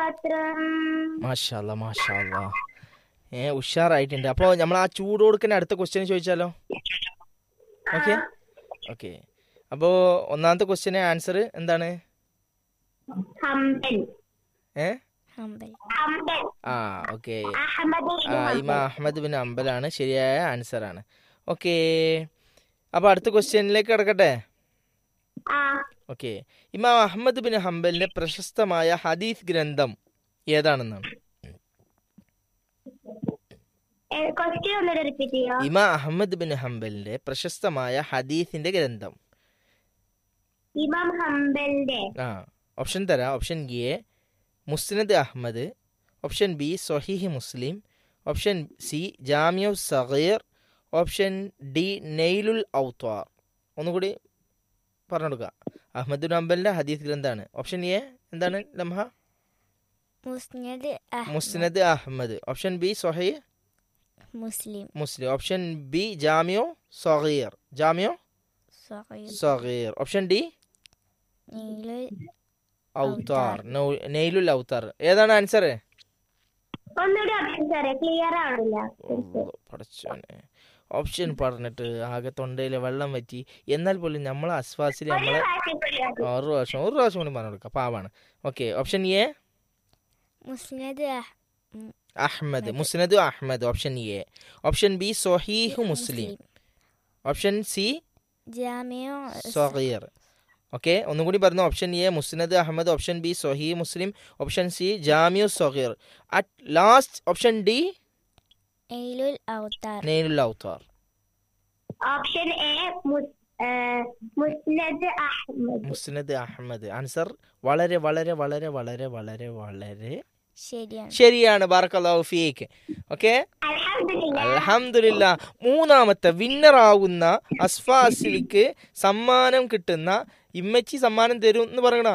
പാത്രം മാഷാല്ല മാഷാല്ല ഏ ഉഷാറായിട്ടുണ്ട് അപ്പോൾ നമ്മൾ ആ ചൂട് കൊടുക്കുന്ന അടുത്ത ക്വസ്റ്റ്യൻ ചോദിച്ചാലോ ഓക്കെ ഓക്കെ അപ്പോൾ ഒന്നാമത്തെ ക്വസ്റ്റ്യന് ആൻസർ എന്താണ് ഹംബൽ ഏ ഹംബൽ ഹംബൽ ആ ഓക്കെ അഹമ്മദ് ആ ഇമ അഹമ്മദ് ബിൻ അമ്പലാണ് ശരിയായ ആൻസർ ആണ് ഓക്കെ അപ്പോൾ അടുത്ത ക്വസ്റ്റ്യനിലേക്ക് കിടക്കട്ടെ ആ ഓക്കെ ഇമാം അഹമ്മദ് ബിൻ ഹംബലിന്റെ പ്രശസ്തമായ ഹദീസ് ഗ്രന്ഥം ഏതാണെന്നാണ് ക്വസ്റ്റ്യൻ ഒന്നുകൂടെ റിപ്പീറ്റ് ചെയ്യോ ഇമാ അഹമ്മദ് ബിൻ ഹംബലിന്റെ പ്രശസ്തമായ ഹദീസിന്റെ ഗ്രന്ഥം ഇമാം ഹംബലിന്റെ ആ ഓപ്ഷൻ തരാം ഓപ്ഷൻ എ മുസ്നദ് അഹമ്മദ് ഓപ്ഷൻ ബി സൊഹീഹ് മുസ്ലിം ഓപ്ഷൻ സി ജാമിയു സഗീർ ഓപ്ഷൻ ഡി നെയ്ലുൽ ഔത്വാർ ഒന്നുകൂടി പറഞ്ഞു കൊടുക്കുക അഹമ്മദ് ബിൻ ഹംബലിന്റെ ഹദീസ് ഗ്രന്ഥമാണ് ഓപ്ഷൻ എ എന്താണ് ലംഹ മുസ്നദ് അഹ്മദ് മുസ്നദ് അഹമ്മദ് ഓപ്ഷൻ ബി സൊഹീഹ് മുസ്ലിം മുസ്ലിം ഓപ്ഷൻ ബി ജാമിയോ സഗീർ ജാമിയോ സഹീർ സഗീർ ഓപ്ഷൻ ഡി നീലുൽ ഔത്താർ നൗ- നെയ്ലുൽ ഔത്താർ ഏതാണ് ആൻസർ ഒന്നുകൂടി ഓപ്ഷൻ സാറേ ക്ലിയർ ആവണില്ല പഠിച്ചോനെ ഓപ്ഷൻ പറഞ്ഞിട്ട് ആകെ തൊണ്ടയിൽ വെള്ളം വറ്റി എന്നാൽ പോലും നമ്മളെ അസ്വാസിൽ ഒരു നമ്മളെ പ്രാവശ്യം കൂടി മതി. ഒരു പ്രാവശ്യം ഒരു പ്രാവശ്യം കൂടി പറഞ്ഞു കൊടുക്കാം പാവാണ് ഓക്കെ ഓപ്ഷൻ എ മുസ്നദ് അഹ് അഹ്മദ് മുസ്നദ് അഹ്മദ് ഓപ്ഷൻ എ ഓപ്ഷൻ ബി സൊഹീഹ് മുസ്ലിം ഓപ്ഷൻ സി ജാമിയോ സഗീർ ഓക്കെ ഒന്നും കൂടി പറഞ്ഞു ഓപ്ഷൻ എ മുസ്നദ് അഹമ്മദ് ഓപ്ഷൻ ബി സൊഹീ മുസ്ലിം ഓപ്ഷൻ സി ജാമിയു സഗീർ അറ്റ് ലാസ്റ്റ് ഓപ്ഷൻ ഡി നീലുൽ ഔത്താർ നെയ്ലുൽ ഔത്താർ ഓപ്ഷൻ എ മുസ്- ഏ, മുസ്നദ് അഹമ്മദ് മുസ്നദ് അഹമ്മദ് ആൻസർ വളരെ വളരെ വളരെ വളരെ വളരെ വളരെ ശരിയാണ് ശരിയാണ് ബാറക്കല്ലാഹു ഫീക്ക് ഓക്കെ അൽഹംദുലില്ലാ അൽഹംദുലില്ല മൂന്നാമത്തെ വിന്നർ ആകുന്ന അസ്ഫാസിലിക്ക് സമ്മാനം കിട്ടുന്ന ഇമ്മച്ചി സമ്മാനം തരും എന്ന് പറയണ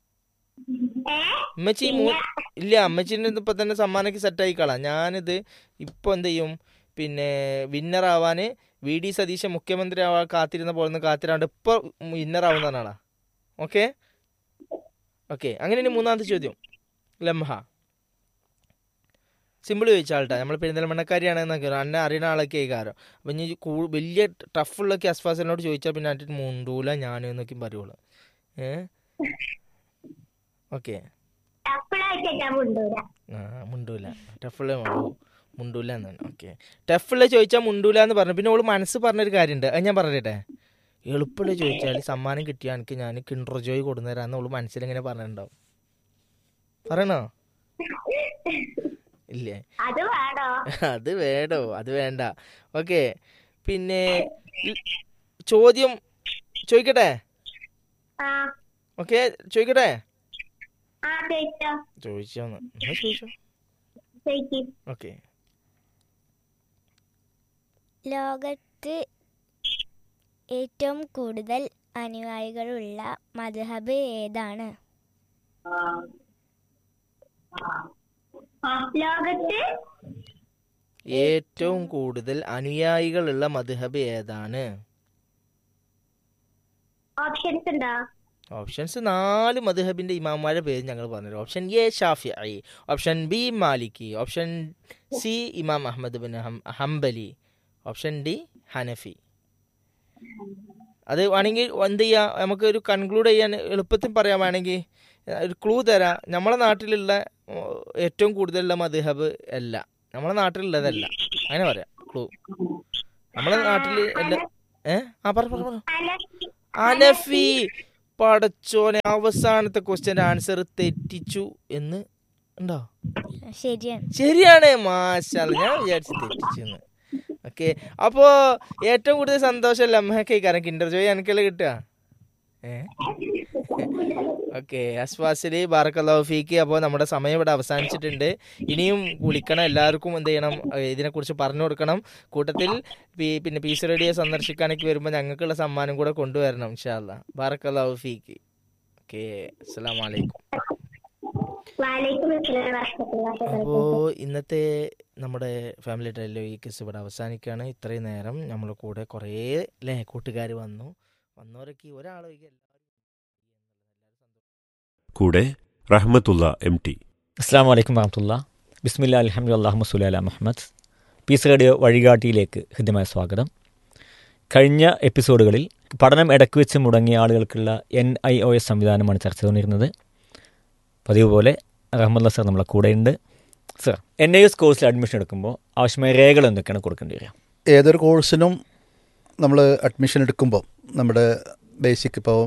ഏ ഇമ്മച്ചി മൂ- ഇല്ല അമ്മച്ചിന്റെ ഇപ്പൊ തന്നെ സമ്മാനക്ക് സെറ്റ് ആയിക്കളാം ഞാനിത് ഇപ്പൊ എന്ത് ചെയ്യും പിന്നെ വിന്നർ ആവാന് വി ഡി സതീശൻ മുഖ്യമന്ത്രി ആവാൻ കാത്തിരുന്ന പോലെ ഒന്ന് കാത്തിരാണ്ട് ഇപ്പൊ വിന്നർ ആവുന്ന ആളാ ഓക്കെ ഓക്കെ അങ്ങനെ ഇനി മൂന്നാമത്തെ ചോദ്യം ലംഹ സിമ്പിൾ ചോദിച്ചാൾട്ടാ നമ്മൾ പെരിന്തൽമണ്ണക്കാരിയാണ് എന്നൊക്കെ അന്നെ അറിയുന്ന ആളൊക്കെ കാരം അപ്പം ഇനി കൂ വലിയ ടഫുള്ളൊക്കെ അസ്ഫാസിനോട് ചോദിച്ചാൽ പിന്നെ അതിട്ട് മുണ്ടൂല ഞാൻ എന്നൊക്കെ പറയുള്ളൂ ഏ ഓക്കെ അപ്പോഴായിട്ടാ മുണ്ടൂര ആ മുണ്ടൂല ടഫുള്ള മുണ്ടൂല എന്നാണ് ഓക്കെ ടഫുള്ള ചോദിച്ചാൽ മുണ്ടൂല എന്ന് പറഞ്ഞു പിന്നെ ഓള് മനസ്സ് പറഞ്ഞൊരു കാര്യമുണ്ട് അത് ഞാൻ പറഞ്ഞിട്ടെ എളുപ്പമുള്ള ചോദിച്ചാൽ സമ്മാനം കിട്ടിയാൽ എനിക്ക് ഞാൻ കിണ്ടർ ജോയ് കൊടുന്നേരാന്ന് ഓള് മനസ്സിലിങ്ങനെ പറഞ്ഞിട്ടുണ്ടാവും പറയണോ ഇല്ലേ അത് വേണോ അത് വേടോ അത് വേണ്ട ഓക്കെ പിന്നെ ഈ ചോദ്യം ചോദിക്കട്ടെ ആ ഓക്കെ ചോദിക്കട്ടെ ആ ചോദിച്ചോ ചോദിച്ചോന്ന് എന്നാ ചോദിച്ചോ ചോദിക്കും ഓക്കെ ലോകത്ത് ഏറ്റവും കൂടുതൽ അനുയായികളുള്ള മദ്ഹബ് ഏതാണ് ലോകത്ത് ഏറ്റവും കൂടുതൽ അനുയായികളുള്ള മദ്ഹബ് ഏതാണ് ഓപ്ഷൻസ് ഉണ്ടോ ഓപ്ഷൻസ് നാല് മദ്ഹബിന്റെ ഇമാമാരുടെ പേര് ഞങ്ങൾ പറഞ്ഞു ഓപ്ഷൻ എ ഷാഫി ഓപ്ഷൻ ബി മാലിക്കി ഓപ്ഷൻ സി ഇമാം അഹമ്മദ് ബിൻ ഹം- ഹംബലി ഓപ്ഷൻ ഡി ഹനഫി അത് വേണമെങ്കിൽ എന്ത് ചെയ്യാ നമുക്ക് ഒരു കൺക്ലൂഡ് ചെയ്യാൻ എളുപ്പത്തിൽ പറയാൻ വേണമെങ്കിൽ ഒരു ക്ലൂ തരാം നമ്മളെ നാട്ടിലുള്ള ഓ, ഏറ്റവും കൂടുതലുള്ള മദ്ഹബ് അല്ല നമ്മളെ നാട്ടിലുള്ളതല്ല അങ്ങനെ പറയാം ക്ലൂ നമ്മളെ നാട്ടിൽ അല്ല ഏ ആ പറ പറ പറ അനഫി അനഫി പടച്ചോനെ അവസാനത്തെ ക്വസ്റ്റ്യൻ ആൻസർ തെറ്റിച്ചു എന്ന് ഉണ്ടോ ശരിയാണ് ശരിയാണ് മാഷാല്ല ഞാൻ വിചാരിച്ചു തെറ്റിച്ചെന്ന് ഓക്കെ അപ്പോ ഏറ്റവും കൂടുതൽ സന്തോഷം ലമ്മയൊക്കെ കാരണം കിൻഡർ ജോയ് എനിക്കല്ലേ കിട്ടുക ഏ ഓക്കെ അസ്വാസിലി ബാറക്കല്ലാഫിക്ക് അപ്പോൾ നമ്മുടെ സമയം ഇവിടെ അവസാനിച്ചിട്ടുണ്ട് ഇനിയും വിളിക്കണം എല്ലാവർക്കും എന്ത് ചെയ്യണം ഏ, ഇതിനെക്കുറിച്ച് പറഞ്ഞു കൊടുക്കണം കൂട്ടത്തിൽ പി- പിന്നെ പീസ് റേഡിയോ സന്ദർശിക്കാനൊക്കെ വരുമ്പോൾ ഞങ്ങൾക്കുള്ള സമ്മാനം കൂടെ കൊണ്ടുവരണം ഇൻഷാല്ല ബാറക്കല്ലാഫിക്ക് ഓക്കെ അസ്സാം വലൈക്കും വാലൈക്കും അസ്സലാം വറഹ്മത്തുള്ളാഹി അപ്പോ വബറകാതുഹു ഇന്നത്തെ നമ്മുടെ ഫാമിലി ടൈലോ ഈ കിസ് ഇവിടെ അവസാനിക്കുകയാണ് ഇത്രയും നേരം നമ്മുടെ കൂടെ കുറേ അല്ലേ കൂട്ടുകാർ വന്നു വന്നവരൊക്കെ ഒരാളൊഴികെ എല്ലാവരും കൂടെ റഹ്മത്തുള്ള എം ടി അസ്സാം വലൈക്കും വറഹമുല്ല ബിസ്മില്ല അലഹമ്മദ് അള്ളാഹു സുല അല മുഹമ്മദ് പീസ് റേഡിയോ വഴികാട്ടിയിലേക്ക് ഹൃദ്യമായ സ്വാഗതം കഴിഞ്ഞ എപ്പിസോഡുകളിൽ പഠനം ഇടയ്ക്ക് വെച്ച് മുടങ്ങിയ ആളുകൾക്കുള്ള എൻ ഐ ഒ എസ് സംവിധാനമാണ് ചർച്ച ചെയ്തുകൊണ്ടിരുന്നത് പതിവ് പോലെ റഹ്മല്ല സർ നമ്മളെ കൂടെയുണ്ട് സർ എൻ ഐ എസ് കോഴ്സിൽ അഡ്മിഷൻ എടുക്കുമ്പോൾ ആവശ്യമായ രേഖകൾ എന്തൊക്കെയാണ് കൊടുക്കേണ്ടി വരിക ഏതൊരു കോഴ്സിനും നമ്മൾ അഡ്മിഷൻ എടുക്കുമ്പോൾ നമ്മുടെ ബേസിക് ഇപ്പോൾ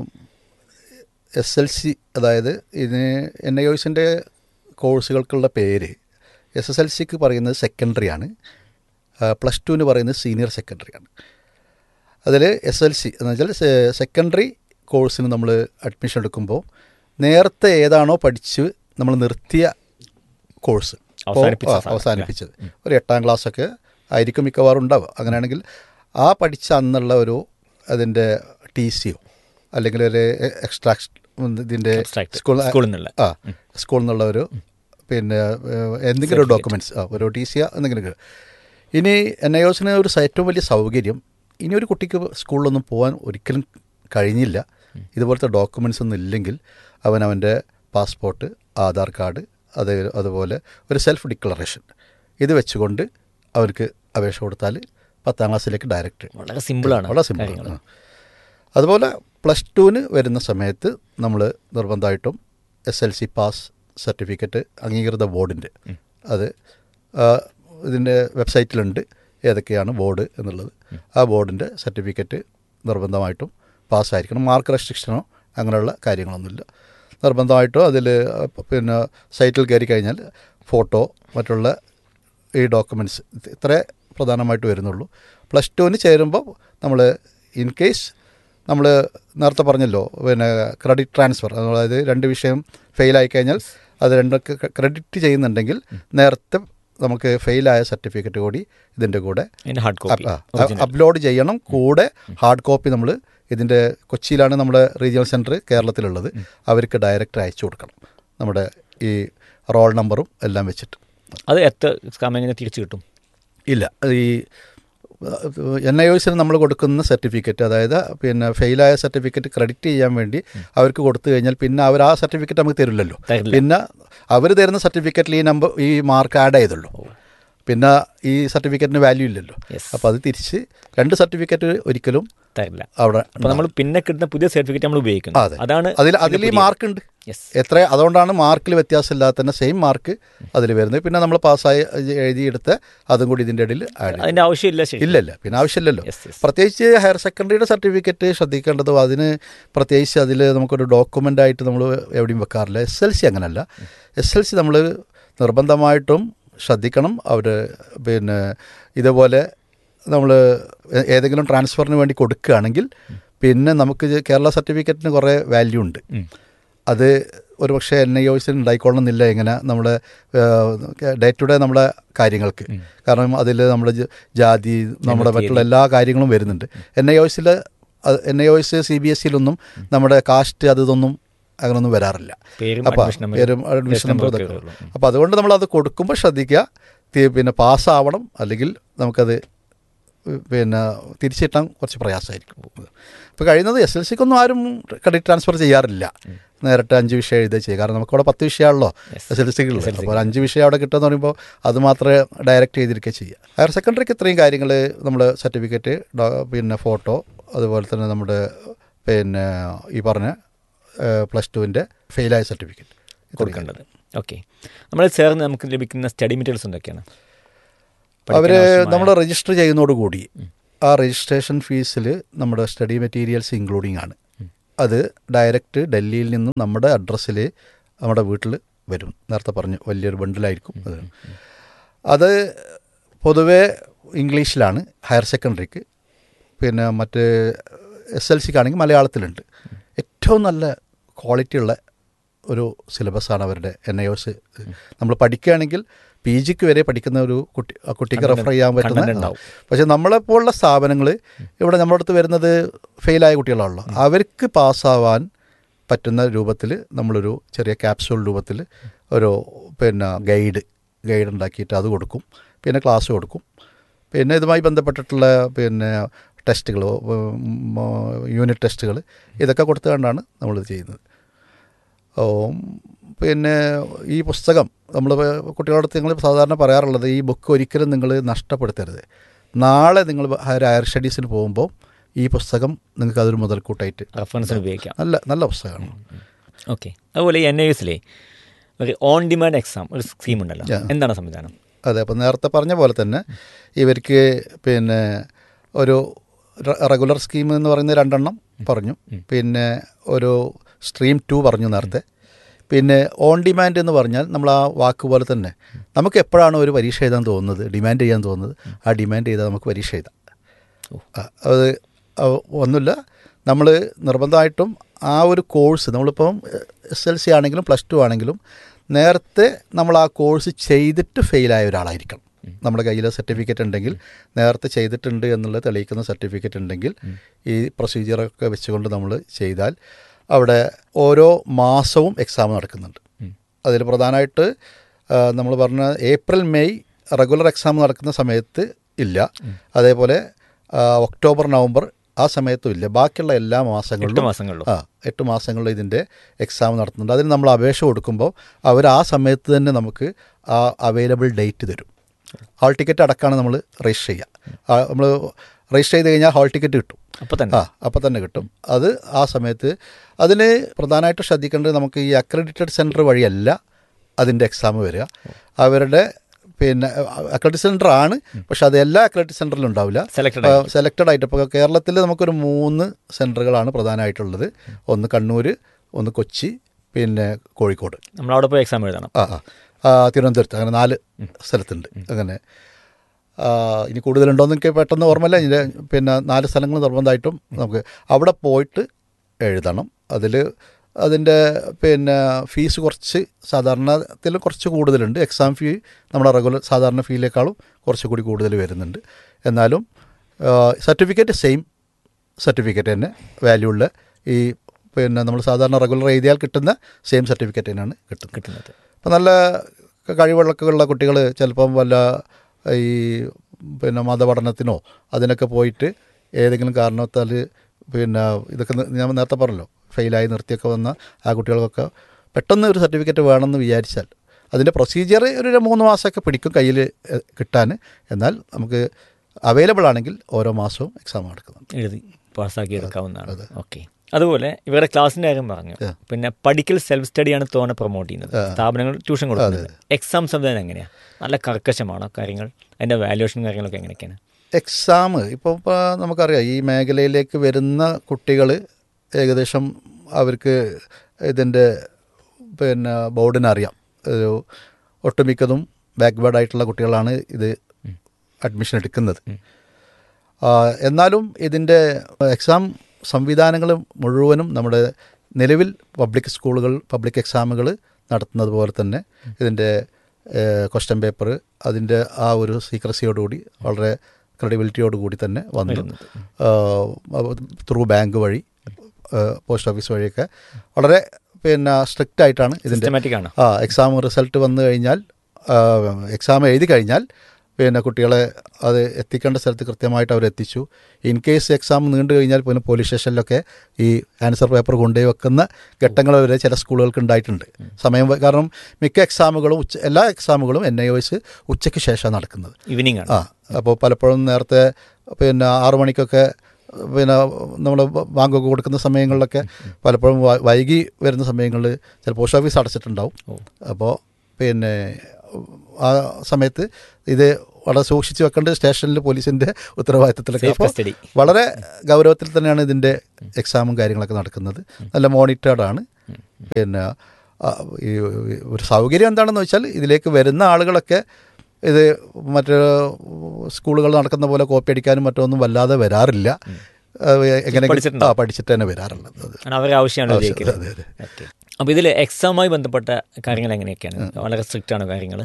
എസ് എൽ സി അതായത് ഇതിന് എൻ ഐ ഒസിൻ്റെ കോഴ്സുകൾക്കുള്ള പേര് എസ് എസ് എൽ സിക്ക് പറയുന്നത് സെക്കൻഡറി ആണ് പ്ലസ് ടുവിന് പറയുന്നത് സീനിയർ സെക്കൻഡറി ആണ് അതിൽ എസ് എൽ സി എന്ന് വെച്ചാൽ സെക്കൻഡറി കോഴ്സിന് നമ്മൾ അഡ്മിഷൻ എടുക്കുമ്പോൾ നേരത്തെ ഏതാണോ പഠിച്ച് നമ്മൾ നിർത്തിയ കോഴ്സ് ഇപ്പോൾ, അവസാനിപ്പിച്ച ആ, സാധനം, അവസാനിപ്പിച്ചത് ഒരു എട്ടാം ക്ലാസ്സൊക്കെ ആയിരിക്കും മിക്കവാറും ഉണ്ടാവുക അങ്ങനെയാണെങ്കിൽ ആ പഠിച്ച അന്നുള്ള ഒരു അതിൻ്റെ ടി സിയോ അല്ലെങ്കിൽ ഒരു എക്സ്ട്രാക്ഷൻ ഇതിൻ്റെ Abstract. സ്കൂൾ സ്കൂളിൽ നിന്നുള്ള ആ സ്കൂളിൽ നിന്നുള്ള ഒരു പിന്നെ ഏഹ്, എന്തെങ്കിലും ഒരു ഡോക്യുമെൻറ്റ്സ് ആ ഒരു ടി സി എന്തെങ്കിലും ഇനി എൻ ഐ ഒസിന് ഒരു സ- ഏറ്റവും വലിയ സൗകര്യം ഇനി ഒരു കുട്ടിക്ക് സ്കൂളിലൊന്നും പോകാൻ ഒരിക്കലും കഴിഞ്ഞില്ല ഇതുപോലത്തെ ഡോക്യുമെൻറ്റ്സ് ഒന്നും ഇല്ലെങ്കിൽ അവൻ അവൻ്റെ പാസ്പോർട്ട് ആധാർ കാർഡ് അത് അതുപോലെ ഒരു സെൽഫ് ഡിക്ലറേഷൻ ഇത് വെച്ചുകൊണ്ട് അവർക്ക് അപേക്ഷ കൊടുത്താൽ പത്താം ക്ലാസ്സിലേക്ക് ഡയറക്റ്റ് വളരെ സിമ്പിളാണ് വളരെ സിമ്പിൾ കാര്യങ്ങൾ. അതുപോലെ പ്ലസ് ടുവിന് വരുന്ന സമയത്ത് നമ്മൾ നിർബന്ധമായിട്ടും S L C pass certificate അംഗീകൃത ബോർഡിൻ്റെ അത് ആ, ഇതിൻ്റെ വെബ്സൈറ്റിലുണ്ട് ഏതൊക്കെയാണ് ബോർഡ് എന്നുള്ളത് ആ ബോർഡിൻ്റെ സർട്ടിഫിക്കറ്റ് നിർബന്ധമായിട്ടും പാസ്സായിരിക്കണം മാർക്ക് റെസ്ട്രിക്ഷനോ അങ്ങനെയുള്ള കാര്യങ്ങളൊന്നുമില്ല നിർബന്ധമായിട്ടും അതിൽ പിന്നെ സൈറ്റിൽ കയറി കഴിഞ്ഞാൽ ഫോട്ടോ മറ്റുള്ള ഈ ഡോക്യുമെൻറ്റ്സ് ഇത്രേ പ്രധാനമായിട്ട് വരുന്നുള്ളൂ പ്ലസ് ടുവിന് ചേരുമ്പോൾ നമ്മൾ ഇൻ കേസ് നമ്മൾ നേരത്തെ പറഞ്ഞല്ലോ പിന്നെ ക്രെഡിറ്റ് ട്രാൻസ്ഫർ അതായത് രണ്ട് വിഷയം ഫെയിലായി കഴിഞ്ഞാൽ അത് രണ്ടൊക്കെ ക്രെഡിറ്റ് ചെയ്യുന്നുണ്ടെങ്കിൽ നേരത്തെ നമുക്ക് ഫെയിലായ സർട്ടിഫിക്കറ്റ് കൂടി ഇതിൻ്റെ കൂടെ അതിൻ്റെ ഹാർഡ് കോപ്പി അപ്ലോഡ് ചെയ്യണം കൂടെ ഹാർഡ് കോപ്പി നമ്മൾ ഇതിൻ്റെ കൊച്ചിയിലാണ് നമ്മുടെ റീജിയണൽ സെൻറ്റർ കേരളത്തിലുള്ളത് അവർക്ക് ഡയറക്റ്റ് അയച്ചു കൊടുക്കണം നമ്മുടെ ഈ റോൾ നമ്പറും എല്ലാം വെച്ചിട്ട് അത് എത്ര സമയം തിരിച്ചു കിട്ടും ഇല്ല ഈ എൻ ഐ ഒസിന് നമ്മൾ കൊടുക്കുന്ന സർട്ടിഫിക്കറ്റ് അതായത് പിന്നെ ഫെയിലായ സർട്ടിഫിക്കറ്റ് ക്രെഡിറ്റ് ചെയ്യാൻ വേണ്ടി അവർക്ക് കൊടുത്തു കഴിഞ്ഞാൽ പിന്നെ അവർ ആ സർട്ടിഫിക്കറ്റ് നമുക്ക് തരില്ലല്ലോ തരില്ല. പിന്നെ അവർ തരുന്ന സർട്ടിഫിക്കറ്റിൽ ഈ നമ്പർ ഈ മാർക്ക് ആഡ് ചെയ്തുള്ളൂ പിന്നെ ഈ സർട്ടിഫിക്കറ്റിന് വാല്യൂ ഇല്ലല്ലോ Yes. അപ്പോൾ അത് തിരിച്ച് രണ്ട് സർട്ടിഫിക്കറ്റ് ഒരിക്കലും തരില്ല അവിടെ അപ്പോൾ നമ്മൾ പിന്നെ കിട്ടുന്ന പുതിയ സർട്ടിഫിക്കറ്റ് നമ്മൾ ഉപയോഗിക്കുന്നു അതെ. അതാണ് അതിൽ അതിൽ ഈ മാർക്ക് ഉണ്ട് യെസ് എത്ര അതുകൊണ്ടാണ് മാർക്കിൽ വ്യത്യാസമില്ലാതെ തന്നെ സെയിം മാർക്ക് അതിൽ വരുന്നത് പിന്നെ നമ്മൾ പാസ്സായി എഴുതിയെടുത്ത് അതും കൂടി ഇതിൻ്റെ ഇടയിൽ ആഡ് ചെയ്യും അതിന്റെ ആവശ്യമില്ല ശരി ഇല്ല ഇല്ല പിന്നെ ആവശ്യമില്ലല്ലോ Yes, yes. പ്രത്യേകിച്ച് ഹയർ സെക്കൻഡറിയുടെ സർട്ടിഫിക്കറ്റ് ശ്രദ്ധിക്കേണ്ടത് അതിന് പ്രത്യേകിച്ച് അതിൽ നമുക്കൊരു ഡോക്യുമെൻ്റ് ആയിട്ട് നമ്മൾ എവിടെയും വെക്കാറില്ല എസ് എൽ സി അങ്ങനല്ല എസ് എൽ സി നമ്മൾ നിർബന്ധമായിട്ടും ശ്രദ്ധിക്കണം അവർ പിന്നെ ഇതുപോലെ നമ്മൾ ഏതെങ്കിലും ട്രാൻസ്ഫറിന് വേണ്ടി കൊടുക്കുകയാണെങ്കിൽ പിന്നെ നമുക്ക് ഇത് കേരള സർട്ടിഫിക്കറ്റിന് കുറേ വാല്യൂ ഉണ്ട് അത് ഒരു പക്ഷേ എൻ ഐ ഒസിന് ഉണ്ടായിക്കൊള്ളണമെന്നില്ല എങ്ങനെ നമ്മുടെ ഡേ ടു ഡേ നമ്മുടെ കാര്യങ്ങൾക്ക് കാരണം അതിൽ നമ്മുടെ ജ- ജാതി നമ്മുടെ മറ്റുള്ള എല്ലാ കാര്യങ്ങളും വരുന്നുണ്ട് എൻ ഐ ഒസിൽ N I O S C B S സിയിലൊന്നും നമ്മുടെ കാസ്റ്റ് അത് ഇതൊന്നും അങ്ങനൊന്നും വരാറില്ല പേരും അപ്പോൾ admission number, പേരും അഡ്മിഷൻ test നമ്പർ number ഇതൊക്കെ ഒക്കെ ഉള്ളൂ. അപ്പോൾ അതുകൊണ്ട് നമ്മൾ അത് കൊടുക്കുമ്പോൾ ശ്രദ്ധിക്കുക തി- പിന്നെ പാസ്സാവണം അല്ലെങ്കിൽ നമുക്കത് പിന്നെ തിരിച്ചിട്ടാൻ കുറച്ച് പ്രയാസമായിരിക്കും അപ്പോൾ കഴിയുന്നത് എസ് എൽ സിക്കൊന്നും ആരും ക്രെഡിറ്റ് ട്രാൻസ്ഫർ ചെയ്യാറില്ല നേരിട്ട് അഞ്ച് വിഷയം എഴുതുക ചെയ്യുക കാരണം നമുക്കവിടെ പത്ത് വിഷയമാണല്ലോ എസ് എൽ സിക്കുള്ളത് അപ്പോൾ അഞ്ച് വിഷയം അവിടെ കിട്ടുമെന്ന് പറയുമ്പോൾ അത് മാത്രമേ ഡയറക്റ്റ് ചെയ്തിരിക്കുക ചെയ്യുക ഹയർ സെക്കൻഡറിക്ക് ഇത്രയും കാര്യങ്ങൾ നമ്മുടെ സർട്ടിഫിക്കറ്റ് പിന്നെ ഫോട്ടോ അതുപോലെ തന്നെ നമ്മുടെ പിന്നെ ഈ പറഞ്ഞ പ്ലസ് ടുവിൻ്റെ ഫെയിലായ സർട്ടിഫിക്കറ്റ് കൊടുക്കേണ്ടത് ഓക്കെ നമ്മൾ ചേർന്ന് നമുക്ക് ലഭിക്കുന്ന സ്റ്റഡി മെറ്റീരിയൽസ് എന്തൊക്കെയാണ് അവർ പഠിക്കാൻ ആവശ്യമായ- നമ്മൾ രജിസ്റ്റർ ചെയ്യുന്നതോടുകൂടി ആ രജിസ്ട്രേഷൻ ഫീസിൽ നമ്മുടെ സ്റ്റഡി മെറ്റീരിയൽസ് ഇൻക്ലൂഡിങ് ആണ് അത് ഡയറക്റ്റ് ഡൽഹിയിൽ നിന്നും നമ്മുടെ അഡ്രസ്സിൽ നമ്മുടെ വീട്ടിൽ വരും നേരത്തെ പറഞ്ഞു വലിയൊരു ബണ്ടിലായിരിക്കും അത് അത് പൊതുവേ ഇംഗ്ലീഷിലാണ് ഹയർ സെക്കൻഡറിക്ക് പിന്നെ മറ്റ് എസ് എൽ സിക്ക് ആണെങ്കിൽ മലയാളത്തിലുണ്ട് ഏറ്റവും നല്ല ക്വാളിറ്റി ഉള്ള ഒരു സിലബസാണ് അവരുടെ എൻ ഐ ഒസ് നമ്മൾ പഠിക്കുകയാണെങ്കിൽ പി ജിക്ക് വരെ പഠിക്കുന്ന ഒരു കുട്ടി ആ കുട്ടിക്ക് റെഫർ ചെയ്യാൻ content പറ്റുന്ന ഉണ്ടാവും. പക്ഷേ നമ്മളെപ്പോലുള്ള സ്ഥാപനങ്ങൾ ഇവിടെ നമ്മുടെ അടുത്ത് വരുന്നത് ഫെയിലായ കുട്ടികളാണല്ലോ അവർക്ക് പാസ്സാവാൻ പറ്റുന്ന രൂപത്തിൽ നമ്മളൊരു ചെറിയ ക്യാപ്സൂൾ രൂപത്തിൽ ഒരു പിന്നെ ഗൈഡ് ഗൈഡ് ഉണ്ടാക്കിയിട്ട് അത് കൊടുക്കും പിന്നെ ക്ലാസ് കൊടുക്കും പിന്നെ ഇതുമായി ബന്ധപ്പെട്ടിട്ടുള്ള പിന്നെ ടെസ്റ്റുകൾ യൂണിറ്റ് ടെസ്റ്റുകൾ ഇതൊക്കെ കൊടുത്തുകൊണ്ടാണ് നമ്മളിത് ചെയ്യുന്നത് ഓ, പിന്നെ ഈ പുസ്തകം നമ്മൾ കുട്ടികളോട് നിങ്ങൾ സാധാരണ പറയാറുള്ളത് ഈ ബുക്ക് ഒരിക്കലും നിങ്ങൾ നഷ്ടപ്പെടുത്തരുത് നാളെ നിങ്ങൾ ഹയർ ഹയർ സ്റ്റഡീസിന് പോകുമ്പോൾ ഈ പുസ്തകം നിങ്ങൾക്ക് അതൊരു മുതൽക്കൂട്ടായിട്ട് റെഫറൻസിന് ഉപയോഗിക്കാം നല്ല നല്ല പുസ്തകമാണ് ഓക്കെ അതുപോലെ എൻ ഐ എസിലെ ഒരു ഓൺ ഡിമാൻഡ് എക്സാം ഒരു സ്കീം ഉണ്ടല്ലോ Yeah. എന്താണ് സംവിധാനം അതെ അപ്പം നേരത്തെ പറഞ്ഞ പോലെ തന്നെ ഇവർക്ക് പിന്നെ ഒരു റെ- റെഗുലർ സ്കീം എന്ന് പറയുന്ന രണ്ടെണ്ണം പറഞ്ഞു പിന്നെ ഒരു സ്ട്രീം ടു പറഞ്ഞു നേരത്തെ പിന്നെ ഓൺ ഡിമാൻഡ് എന്ന് പറഞ്ഞാൽ നമ്മൾ ആ വാക്ക് പോലെ തന്നെ നമുക്ക് എപ്പോഴാണ് ഒരു പരീക്ഷ എഴുതാൻ തോന്നുന്നത് ഡിമാൻഡ് ചെയ്യാൻ തോന്നുന്നത് ആ ഡിമാൻഡ് ചെയ്താൽ നമുക്ക് പരീക്ഷ എഴുതാം ആ, അത് അ- ഒന്നുമില്ല നമ്മൾ നിർബന്ധമായിട്ടും ആ ഒരു കോഴ്സ് നമ്മളിപ്പം എസ് എൽ സി ആണെങ്കിലും പ്ലസ് ടു ആണെങ്കിലും നേരത്തെ നമ്മൾ ആ കോഴ്സ് ചെയ്തിട്ട് ഫെയിലായ ഒരാളായിരിക്കണം നമ്മുടെ കയ്യിൽ സർട്ടിഫിക്കറ്റ് ഉണ്ടെങ്കിൽ നേരത്തെ ചെയ്തിട്ടുണ്ട് എന്നുള്ളത് തെളിയിക്കുന്ന സർട്ടിഫിക്കറ്റ് ഉണ്ടെങ്കിൽ ഈ പ്രൊസീജിയറൊക്കെ വെച്ചുകൊണ്ട് നമ്മൾ ചെയ്താൽ അവിടെ ഓരോ മാസവും എക്സാം നടക്കുന്നുണ്ട് അതിൽ പ്രധാനമായിട്ട് നമ്മൾ പറഞ്ഞ ഏപ്രിൽ മെയ് റെഗുലർ എക്സാം നടക്കുന്ന സമയത്ത് ഇല്ല അതേപോലെ ആ, ഒക്ടോബർ നവംബർ ആ സമയത്തും ഇല്ല ബാക്കിയുള്ള എല്ലാ എട്ട് മാസങ്ങളിലും മാസങ്ങളിലോ ആ എട്ട് മാസങ്ങളിൽ ഇതിൻ്റെ എക്സാം നടത്തുന്നുണ്ട് അതിന് നമ്മൾ അപേക്ഷ കൊടുക്കുമ്പോൾ അവർ ആ സമയത്ത് തന്നെ നമുക്ക് ആ അവൈലബിൾ ഡേറ്റ് തരും ഹാൾ ടിക്കറ്റ് അടക്കമാണ് നമ്മൾ രജിസ്റ്റർ ചെയ്യുക നമ്മൾ രജിസ്റ്റർ ചെയ്ത് കഴിഞ്ഞാൽ ഹാൾ ടിക്കറ്റ് കിട്ടും അപ്പോൾ തന്നെ ആ അപ്പോൾ തന്നെ കിട്ടും അത് ആ സമയത്ത് അതിന് പ്രധാനമായിട്ട് ശ്രദ്ധിക്കേണ്ടത് നമുക്ക് ഈ അക്രഡിറ്റഡ് സെൻറ്റർ വഴിയല്ല അതിൻ്റെ എക്സാം വരിക അവരുടെ പിന്നെ അക്രഡിറ്റ് സെൻറ്റർ ആണ് പക്ഷെ അത് എല്ലാ അക്രഡിറ്റ് സെൻറ്ററിലും ഉണ്ടാവില്ല സെലക്ടഡ് സെലക്റ്റഡ് ആയിട്ട് ഇപ്പോൾ കേരളത്തിൽ നമുക്കൊരു മൂന്ന് സെൻറ്ററുകളാണ് പ്രധാനമായിട്ടുള്ളത് ഒന്ന് കണ്ണൂർ ഒന്ന് കൊച്ചി പിന്നെ കോഴിക്കോട് നമ്മളവിടെ പോയി എക്സാം എഴുതണം ആ ആ. ആ തിരുവനന്തപുരത്ത് അങ്ങനെ നാല് സ്ഥലത്തുണ്ട് അങ്ങനെ ആ, ഇനി കൂടുതലുണ്ടോയെന്ന് എനിക്ക് പെട്ടെന്ന് ഓർമ്മയില്ല ഇതിൻ്റെ പിന്നെ നാല് സ്ഥലങ്ങൾ നിർബന്ധമായിട്ടും നമുക്ക് അവിടെ പോയിട്ട് എഴുതണം അതിൽ അതിൻ്റെ പിന്നെ ഫീസ് കുറച്ച് സാധാരണത്തിൽ കുറച്ച് കൂടുതലുണ്ട് എക്സാം ഫീ നമ്മുടെ റെഗുലർ സാധാരണ ഫീയിലേക്കാളും കുറച്ച് കൂടി കൂടുതൽ വരുന്നുണ്ട് എന്നാലും സർട്ടിഫിക്കറ്റ് സെയിം സർട്ടിഫിക്കറ്റ് തന്നെ വാല്യൂ ഉള്ള ഈ പിന്നെ നമ്മൾ സാധാരണ റെഗുലർ എഴുതിയാൽ കിട്ടുന്ന സെയിം സർട്ടിഫിക്കറ്റ് തന്നെയാണ് കിട്ടുന്നത് കിട്ടുന്നത് അപ്പം നല്ല കഴിവുകളൊക്കെയുള്ള കുട്ടികൾ ചിലപ്പം വല്ല ഈ പിന്നെ മതപഠനത്തിനോ അതിനൊക്കെ പോയിട്ട് ഏതെങ്കിലും കാരണത്താൽ പിന്നെ ഇതൊക്കെ നി- ഞാൻ നേരത്തെ പറഞ്ഞല്ലോ ഫെയിലായി നിർത്തിയൊക്കെ വന്ന ആ കുട്ടികൾക്കൊക്കെ പെട്ടെന്ന് ഒരു സർട്ടിഫിക്കറ്റ് വേണമെന്ന് വിചാരിച്ചാൽ അതിൻ്റെ പ്രൊസീജിയർ ഒരു മൂന്ന് മാസമൊക്കെ പിടിക്കും കയ്യിൽ കിട്ടാൻ എന്നാൽ നമുക്ക് അവൈലബിൾ ആണെങ്കിൽ ഓരോ മാസവും എക്സാം നടക്കുന്നുണ്ട് എഴുതി പാസ്സാക്കി എടുക്കാവുന്നതാണ് ഓക്കെ അതുപോലെ ഇവരുടെ ക്ലാസ്സിന്റെ കാര്യം പറഞ്ഞു പിന്നെ പഠിക്കൽ സെൽഫ് സ്റ്റഡിയാണ് തോന്നെ പ്രൊമോട്ട് ചെയ്യുന്നത് സ്ഥാപനങ്ങൾ ട്യൂഷൻ കൊടുക്കുന്നത് എക്സാം സംവിധാനം എങ്ങനെയാണ് നല്ല കർക്കശമാണോ കാര്യങ്ങൾ അതിന്റെ വാല്യുവേഷൻ കാര്യങ്ങളൊക്കെ എങ്ങനെയൊക്കെയാണ് എക്സാം ഇപ്പോൾ ഇപ്പോൾ നമുക്കറിയാം ഈ മേഖലയിലേക്ക് വരുന്ന കുട്ടികൾ ഏകദേശം അവർക്ക് ഇതിൻ്റെ പിന്നെ ബോർഡിന് അറിയാം ഒരു ഒട്ടുമിക്കതും ബാക്ക്വേർഡ് ആയിട്ടുള്ള കുട്ടികളാണ് ഇത് അഡ്മിഷൻ എടുക്കുന്നത് ആ, എന്നാലും ഇതിൻ്റെ എക്സാം സംവിധാനങ്ങൾ മുഴുവനും നമ്മുടെ നിലവിൽ പബ്ലിക് സ്കൂളുകൾ പബ്ലിക് എക്സാമുകൾ നടത്തുന്നത് പോലെ തന്നെ ഇതിൻ്റെ ക്വസ്റ്റ്യൻ പേപ്പർ അതിൻ്റെ ആ ഒരു സീക്രസിയോടുകൂടി വളരെ ക്രെഡിബിലിറ്റിയോടുകൂടി തന്നെ വന്നു ത്രൂ ബാങ്ക് വഴി പോസ്റ്റ് ഓഫീസ് വഴിയൊക്കെ വളരെ പിന്നെ സ്ട്രിക്റ്റ് ആയിട്ടാണ് ഇതിൻ്റെ സിസ്റ്റമാറ്റിക് ആണ് ആ എക്സാം റിസൾട്ട് വന്നു കഴിഞ്ഞാൽ എക്സാം എഴുതി കഴിഞ്ഞാൽ പിന്നെ കുട്ടികളെ അത് എത്തിക്കേണ്ട സ്ഥലത്ത് കൃത്യമായിട്ട് അവർ എത്തിച്ചു ഇൻ കേസ് എക്സാം നീണ്ടു കഴിഞ്ഞാൽ പിന്നെ പോലീസ് സ്റ്റേഷനിലൊക്കെ ഈ ആൻസർ പേപ്പർ കൊണ്ടുപോയി വെക്കുന്ന ഘട്ടങ്ങൾ വരെ ചില സ്കൂളുകൾക്ക് ഉണ്ടായിട്ടുണ്ട് സമയം വ- കാരണം മിക്ക എക്സാമുകളും ഉച്ച എല്ലാ എക്സാമുകളും എൻ ഐ ഒസ് ഉച്ചയ്ക്ക് ശേഷമാണ് നടക്കുന്നത് ഈവനിങ് ആണ് ആ അപ്പോൾ പലപ്പോഴും നേരത്തെ പിന്നെ ആറു മണിക്കൊക്കെ പിന്നെ നമ്മൾ ബാങ്കൊക്കെ കൊടുക്കുന്ന സമയങ്ങളിലൊക്കെ പലപ്പോഴും വ- വൈകി വരുന്ന സമയങ്ങളിൽ ചില പോസ്റ്റ് ഓഫീസ് അടച്ചിട്ടുണ്ടാവും അപ്പോൾ പിന്നെ ആ സമയത്ത് ഇത് വളരെ സൂക്ഷിച്ച് വെക്കേണ്ടത് സ്റ്റേഷനിൽ പോലീസിൻ്റെ ഉത്തരവാദിത്തത്തിലൊക്കെ Safe അപ്പോൾ custody. വളരെ ഗൗരവത്തിൽ തന്നെയാണ് ഇതിൻ്റെ എക്സാമും കാര്യങ്ങളൊക്കെ നടക്കുന്നത് നല്ല മോണിറ്റേർഡ് ആണ് പിന്നെ ആ, ഈ ഒരു സൗകര്യം എന്താണെന്ന് വെച്ചാൽ ഇതിലേക്ക് വരുന്ന ആളുകളൊക്കെ ഇത് മറ്റ് സ്കൂളുകൾ നടക്കുന്ന പോലെ കോപ്പി അടിക്കാനും മറ്റൊന്നും വല്ലാതെ വരാറില്ല എങ്ങനെ പഠിച്ചിട്ടുണ്ടോ? ആ പഠിച്ചിട്ട് തന്നെ വരാറുള്ളത് അത് ആണ് അവരുടെ ആവശ്യമാണ് ആവശ്യം, ഉപയോഗിക്കുന്നത് അതെ, അതെ. ഓക്കെ അപ്പോൾ ഇതിൽ എക്സാമുമായി ബന്ധപ്പെട്ട കാര്യങ്ങൾ എങ്ങനെയൊക്കെയാണ് വളരെ സ്ട്രിക്റ്റ് ആണ് കാര്യങ്ങൾ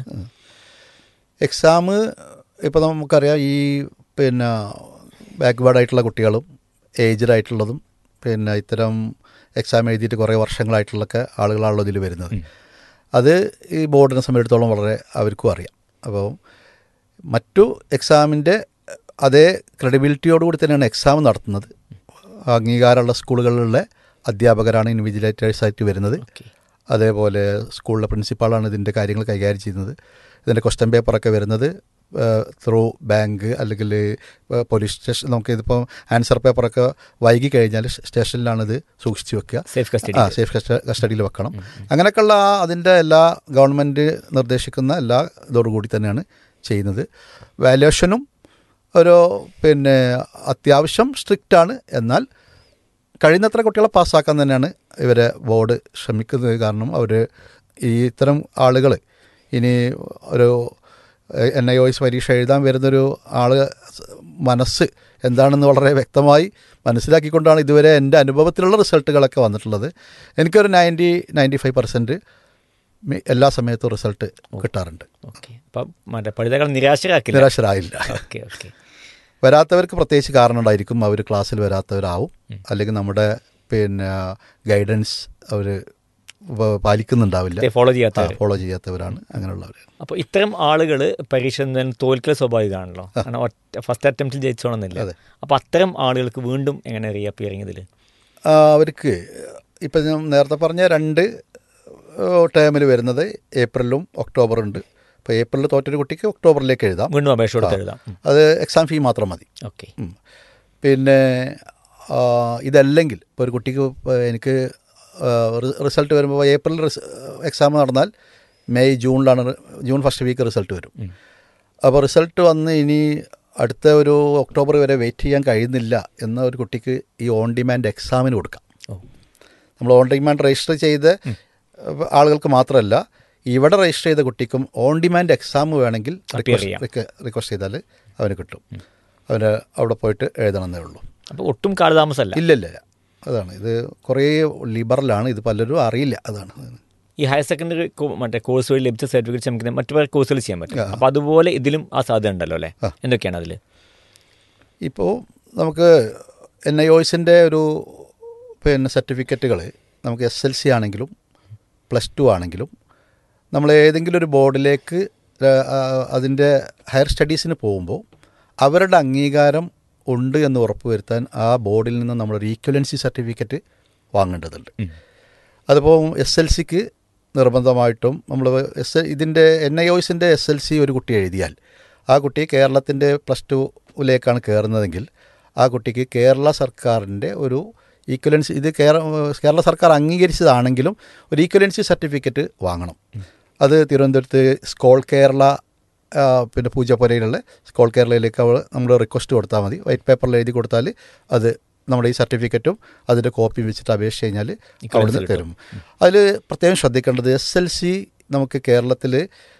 എക്സാം ഇപ്പോൾ നമുക്കറിയാം ഈ പിന്നെ ബാക്ക്വേർഡ് ആയിട്ടുള്ള കുട്ടികളും ഏജ്ഡ് ആയിട്ടുള്ളതും പിന്നെ ഇത്തരം എക്സാം എഴുതിയിട്ട് കുറേ വർഷങ്ങളായിട്ടുള്ളൊക്കെ ആളുകളാണല്ലോ ഇതിൽ വരുന്നത് അത് ഈ ബോർഡിനെ സംബന്ധിച്ചിടത്തോളം വളരെ അവർക്കും അറിയാം അപ്പോൾ മറ്റു എക്സാമിൻ്റെ അതേ ക്രെഡിബിലിറ്റിയോടുകൂടി തന്നെയാണ് എക്സാം നടത്തുന്നത് അംഗീകാരമുള്ള സ്കൂളുകളിലുള്ള അധ്യാപകരാണ് ഇൻവിജിലേറ്റേഴ്സായിട്ട് വരുന്നത് അതേപോലെ സ്കൂളിലെ പ്രിൻസിപ്പാളാണ് ഇതിൻ്റെ കാര്യങ്ങൾ കൈകാര്യം ചെയ്യുന്നത് ഇതിൻ്റെ ക്വസ്റ്റ്യൻ പേപ്പറൊക്കെ വരുന്നത് ത്രൂ ബാങ്ക് അല്ലെങ്കിൽ പോലീസ് സ്റ്റേഷൻ നമുക്ക് ഇതിപ്പോൾ ആൻസർ പേപ്പറൊക്കെ വൈകി കഴിഞ്ഞാൽ സ്റ്റേഷനിലാണ് ഇത് സൂക്ഷിച്ച് വെക്കുക സേഫ് കസ്റ്റഡി ആ സേഫ് കസ്റ്റ കസ്റ്റഡിയിൽ വെക്കണം അങ്ങനെയൊക്കെയുള്ള ആ അതിൻ്റെ എല്ലാ ഗവൺമെൻറ് നിർദ്ദേശിക്കുന്ന എല്ലാ ഇതോടുകൂടി തന്നെയാണ് ചെയ്യുന്നത് വാല്യുവേഷനും ഒരു പിന്നെ അത്യാവശ്യം സ്ട്രിക്റ്റാണ് എന്നാൽ കഴിയുന്നത്ര കുട്ടികളെ പാസ്സാക്കാൻ തന്നെയാണ് ഇവരെ ബോർഡ് ശ്രമിക്കുന്നത് കാരണം അവർ ഈ ഇത്തരം ആളുകൾ ഇനി ഒരു എൻ ഐ ഒ എസ് പരീക്ഷ എഴുതാൻ വരുന്നൊരു ആൾ മനസ്സ് എന്താണെന്ന് വളരെ വ്യക്തമായി മനസ്സിലാക്കിക്കൊണ്ടാണ് ഇതുവരെ എൻ്റെ അനുഭവത്തിലുള്ള റിസൾട്ടുകളൊക്കെ വന്നിട്ടുള്ളത് എനിക്കൊരു നയൻറ്റി നയൻറ്റി ഫൈവ് പെർസെൻറ്റ് എല്ലാ സമയത്തും റിസൾട്ട് കിട്ടാറുണ്ട് ഓക്കെ അപ്പം മറ്റേ പഠിതാക്കൾ നിരാശരാക്കില്ല നിരാശരായില്ല ഓക്കെ ഓക്കെ വരാത്തവർക്ക് പ്രത്യേകിച്ച് കാരണം ഉണ്ടായിരിക്കും അവർ ക്ലാസ്സിൽ വരാത്തവരാവും അല്ലെങ്കിൽ നമ്മുടെ പിന്നെ ഗൈഡൻസ് അവർ പാലിക്കുന്നുണ്ടാവില്ല ഫോളോ ചെയ്യാത്ത ഫോളോ ചെയ്യാത്തവരാണ് അങ്ങനെയുള്ളവർ അപ്പോൾ ഇത്തരം ആളുകൾ പരീക്ഷ എന്തായാലും തോൽക്കൽ സ്വാഭാവികമാണല്ലോ കാരണം ഒറ്റ ഫസ്റ്റ് അറ്റംപ്റ്റിൽ ജയിച്ചോണമെന്നില്ല അതെ. അപ്പോൾ അത്തരം ആളുകൾക്ക് വീണ്ടും എങ്ങനെ റീ അപ്പിയറിങ് ഇതിൽ അവർക്ക് ഇപ്പം ഞാൻ നേരത്തെ പറഞ്ഞ രണ്ട് ടേമിൽ വരുന്നത് ഏപ്രിലും ഒക്ടോബറും ഉണ്ട് ഇപ്പോൾ ഏപ്രിലിൽ തോറ്റൊരു കുട്ടിക്ക് ഒക്ടോബറിലേക്ക് എഴുതാം വീണ്ടും അപേക്ഷ കൊടുത്ത് എഴുതാം അത് എക്സാം ഫീ മാത്രം മതി ഓക്കെ ഉം. പിന്നെ ആ, ഇതല്ലെങ്കിൽ ഇപ്പോൾ ഒരു കുട്ടിക്ക് ഇപ്പൊ എനിക്ക് റിസൾട്ട് വരുമ്പോൾ ഏപ്രിൽ എക്സാം നടന്നാൽ മെയ് ജൂണിലാണ് റി- ജൂൺ ഫസ്റ്റ് വീക്ക് റിസൾട്ട് വരും അപ്പോൾ റിസൾട്ട് വന്ന് ഇനി അടുത്ത ഒരു ഒക്ടോബർ വരെ വെയിറ്റ് ചെയ്യാൻ കഴിയുന്നില്ല എന്ന ഒരു കുട്ടിക്ക് ഈ ഓൺ ഡിമാൻഡ് എക്സാമിന് കൊടുക്കാം ഓ നമ്മൾ ഓൺ ഡിമാൻഡ് രജിസ്റ്റർ ചെയ്ത ആളുകൾക്ക് മാത്രമല്ല ഇവിടെ രജിസ്റ്റർ ചെയ്ത കുട്ടിക്കും ഓൺ ഡിമാൻഡ് എക്സാം വേണമെങ്കിൽ Appear ചെയ്യാം. റിക്വസ്റ്റ് ചെയ്താൽ അവന് കിട്ടും അവന് അവിടെ പോയിട്ട് എഴുതണമെന്നേ ഉള്ളൂ അപ്പോൾ ഒട്ടും കാലതാമസമല്ല ഇല്ല ഇല്ല ഇല്ല. അതാണ് ഇത് കുറേ ലിബറലാണ് ഇത് പലരും അറിയില്ല അതാണ് ഈ ഹയർ സെക്കൻഡറി മറ്റേ കോഴ്സ് വഴി ലഭിച്ച സർട്ടിഫിക്കറ്റ് നമുക്ക് മറ്റു പല കോഴ്സുകൾ ചെയ്യാൻ പറ്റും അപ്പോൾ അതുപോലെ ഇതിലും ആ സാധ്യത ഉണ്ടല്ലോ അല്ലേ ആ. എന്തൊക്കെയാണ് അതിൽ ഇപ്പോൾ നമുക്ക് എൻ ഐ ഒസിൻ്റെ ഒരു പിന്നെ സർട്ടിഫിക്കറ്റുകൾ നമുക്ക് എസ് എൽ സി ആണെങ്കിലും പ്ലസ് ടു ആണെങ്കിലും നമ്മൾ ഏതെങ്കിലും ഒരു ബോർഡിലേക്ക് അതിൻ്റെ ഹയർ സ്റ്റഡീസിന് പോകുമ്പോൾ അവരുടെ അംഗീകാരം ഉണ്ട് എന്ന് ഉറപ്പുവരുത്താൻ ആ ബോർഡിൽ നിന്ന് നമ്മളൊരു ഈക്വലൻസി സർട്ടിഫിക്കറ്റ് വാങ്ങേണ്ടതുണ്ട് അതിപ്പോൾ എസ് എൽ സിക്ക് നിർബന്ധമായിട്ടും നമ്മൾ എസ് ഇതിൻ്റെ എൻ ഐ ഒസിൻ്റെ എസ് എൽ സി ഒരു കുട്ടി എഴുതിയാൽ ആ കുട്ടി കേരളത്തിൻ്റെ പ്ലസ് ടുവിലേക്കാണ് കയറുന്നതെങ്കിൽ ആ കുട്ടിക്ക് കേരള സർക്കാരിൻ്റെ ഒരു ഈക്വലൻസി ഇത് കേര- കേരള സർക്കാർ അംഗീകരിച്ചതാണെങ്കിലും ഒരു ഈക്വലൻസി സർട്ടിഫിക്കറ്റ് വാങ്ങണം അത് തിരുവനന്തപുരത്ത് സ്കോൾ കേരള ആ, പിന്നെ പൂജപ്പുരയിലുള്ള സ്കോൾ കേരളയിലേക്ക് അവൾ നമ്മൾ റിക്വസ്റ്റ് കൊടുത്താൽ മതി വൈറ്റ് പേപ്പറിൽ എഴുതി കൊടുത്താൽ അത് നമ്മുടെ ഈ സർട്ടിഫിക്കറ്റും അതിൻ്റെ കോപ്പി വെച്ചിട്ട് അപേക്ഷിച്ച് കഴിഞ്ഞാൽ അവിടുന്ന് തരും അതിൽ പ്രത്യേകം ശ്രദ്ധിക്കേണ്ടത് എസ് എൽ സി നമുക്ക് കേരളത്തിൽ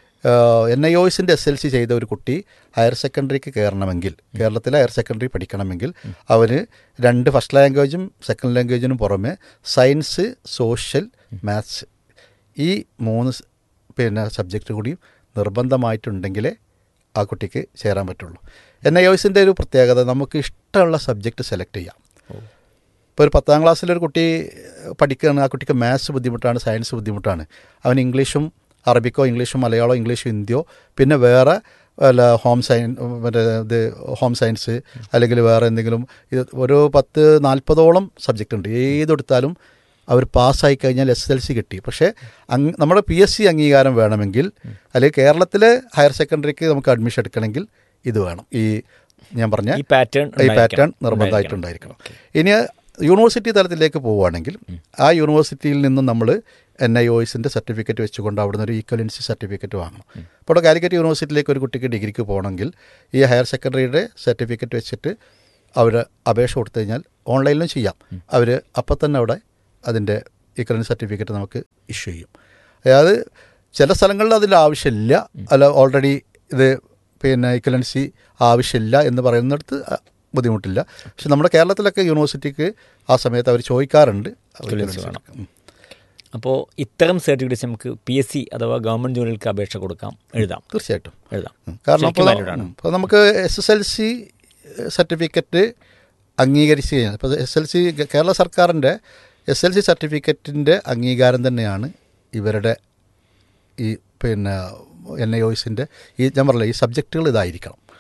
എൻ ഐ ഒസിൻ്റെ എസ് എൽ സി ചെയ്ത ഒരു കുട്ടി ഹയർ സെക്കൻഡറിക്ക് കയറണമെങ്കിൽ കേരളത്തിലെ ഹയർ സെക്കൻഡറി പഠിക്കണമെങ്കിൽ അവന് രണ്ട് ഫസ്റ്റ് ലാംഗ്വേജും സെക്കൻഡ് ലാംഗ്വേജിനും പുറമെ സയൻസ് സോഷ്യൽ മാത്സ് ഈ മൂന്ന് സ് പിന്നെ സബ്ജക്റ്റ് കൂടി നിർബന്ധമായിട്ടുണ്ടെങ്കിലേ ആ കുട്ടിക്ക് ചേരാൻ പറ്റുള്ളൂ എൻ ഐ ഒസിൻ്റെ ഒരു പ്രത്യേകത നമുക്ക് ഇഷ്ടമുള്ള സബ്ജക്റ്റ് സെലക്ട് ചെയ്യാം ഇപ്പോൾ ഒരു പത്താം ക്ലാസ്സിലൊരു കുട്ടി പഠിക്കുകയാണ് ആ കുട്ടിക്ക് മാത്സ് ബുദ്ധിമുട്ടാണ് സയൻസ് ബുദ്ധിമുട്ടാണ് അവൻ ഇംഗ്ലീഷും അറബിക്കോ ഇംഗ്ലീഷും മലയാളമോ ഇംഗ്ലീഷോ ഹിന്ദിയോ പിന്നെ വേറെ അല്ല ഹോം സയൻ മറ്റേ ഇത് ഹോം സയൻസ് അല്ലെങ്കിൽ വേറെ എന്തെങ്കിലും ഇത് ഒരു പത്ത് നാൽപ്പതോളം സബ്ജക്റ്റ് ഉണ്ട് ഏതെടുത്താലും അവർ പാസ്സായി കഴിഞ്ഞാൽ എസ് എൽ സി കിട്ടി പക്ഷേ അങ് നമ്മുടെ പി എസ് സി അംഗീകാരം വേണമെങ്കിൽ അല്ലെങ്കിൽ കേരളത്തിലെ ഹയർ സെക്കൻഡറിക്ക് നമുക്ക് അഡ്മിഷൻ എടുക്കണമെങ്കിൽ ഇത് വേണം ഈ ഞാൻ പറഞ്ഞ ഈ പാറ്റേൺ ഈ പാറ്റേൺ നിർബന്ധമായിട്ടുണ്ടായിരിക്കണം ഇനി യൂണിവേഴ്സിറ്റി തലത്തിലേക്ക് പോവുകയാണെങ്കിൽ ആ യൂണിവേഴ്സിറ്റിയിൽ നിന്നും നമ്മൾ എൻ ഐ ഒസിൻ്റെ സർട്ടിഫിക്കറ്റ് വെച്ചുകൊണ്ട് അവിടുന്ന് ഒരു ഈക്വലൻസി സർട്ടിഫിക്കറ്റ് വാങ്ങണം ഇപ്പോൾ ഇവിടെ കാലിക്കറ്റ് യൂണിവേഴ്സിറ്റിയിലേക്ക് ഒരു കുട്ടിക്ക് ഡിഗ്രിക്ക് പോകണമെങ്കിൽ ഈ ഹയർ സെക്കൻഡറിയുടെ സർട്ടിഫിക്കറ്റ് വെച്ചിട്ട് അവർ അപേക്ഷ കൊടുത്തു കഴിഞ്ഞാൽ ഓൺലൈനിലും ചെയ്യാം അവർ അപ്പം തന്നെ അവിടെ അതിൻ്റെ ഈക്വലൻസി സർട്ടിഫിക്കറ്റ് നമുക്ക് ഇഷ്യൂ ചെയ്യും അതായത് ചില സ്ഥലങ്ങളിൽ അതിൻ്റെ ആവശ്യമില്ല അല്ല ഓൾറെഡി ഇത് പിന്നെ ഇക്വലൻസി ആവശ്യമില്ല എന്ന് പറയുന്നിടത്ത് അ- ബുദ്ധിമുട്ടില്ല പക്ഷെ നമ്മുടെ കേരളത്തിലൊക്കെ യൂണിവേഴ്സിറ്റിക്ക് ആ സമയത്ത് അവർ ചോദിക്കാറുണ്ട് അവർ Equivalence equivalence വേണം. ഉം. അപ്പോൾ ഇത്തരം സർട്ടിഫിക്കറ്റ്സ് നമുക്ക് പി എസ് സി അഥവാ ഗവൺമെൻറ് ജോലികൾക്ക് അപേക്ഷ കൊടുക്കാം എഴുതാം തീർച്ചയായിട്ടും എഴുതാം ഉം. കാരണം ശരിക്കും ഇപ്പോൾ valid ആണ്. ഇപ്പോൾ നമുക്ക് S S L C certificate അംഗീകരിച്ച് കഴിഞ്ഞാൽ ഇപ്പോൾ എസ് എൽ സി കേരള സർക്കാരിൻ്റെ എസ് എൽ സി സർട്ടിഫിക്കറ്റിൻ്റെ അംഗീകാരം തന്നെയാണ് ഇവരുടെ ഈ പിന്നെ എൻ ഐ ഒസിൻ്റെ ഈ ഞാൻ പറഞ്ഞില്ല ഈ സബ്ജക്റ്റുകൾ ഇതായിരിക്കണം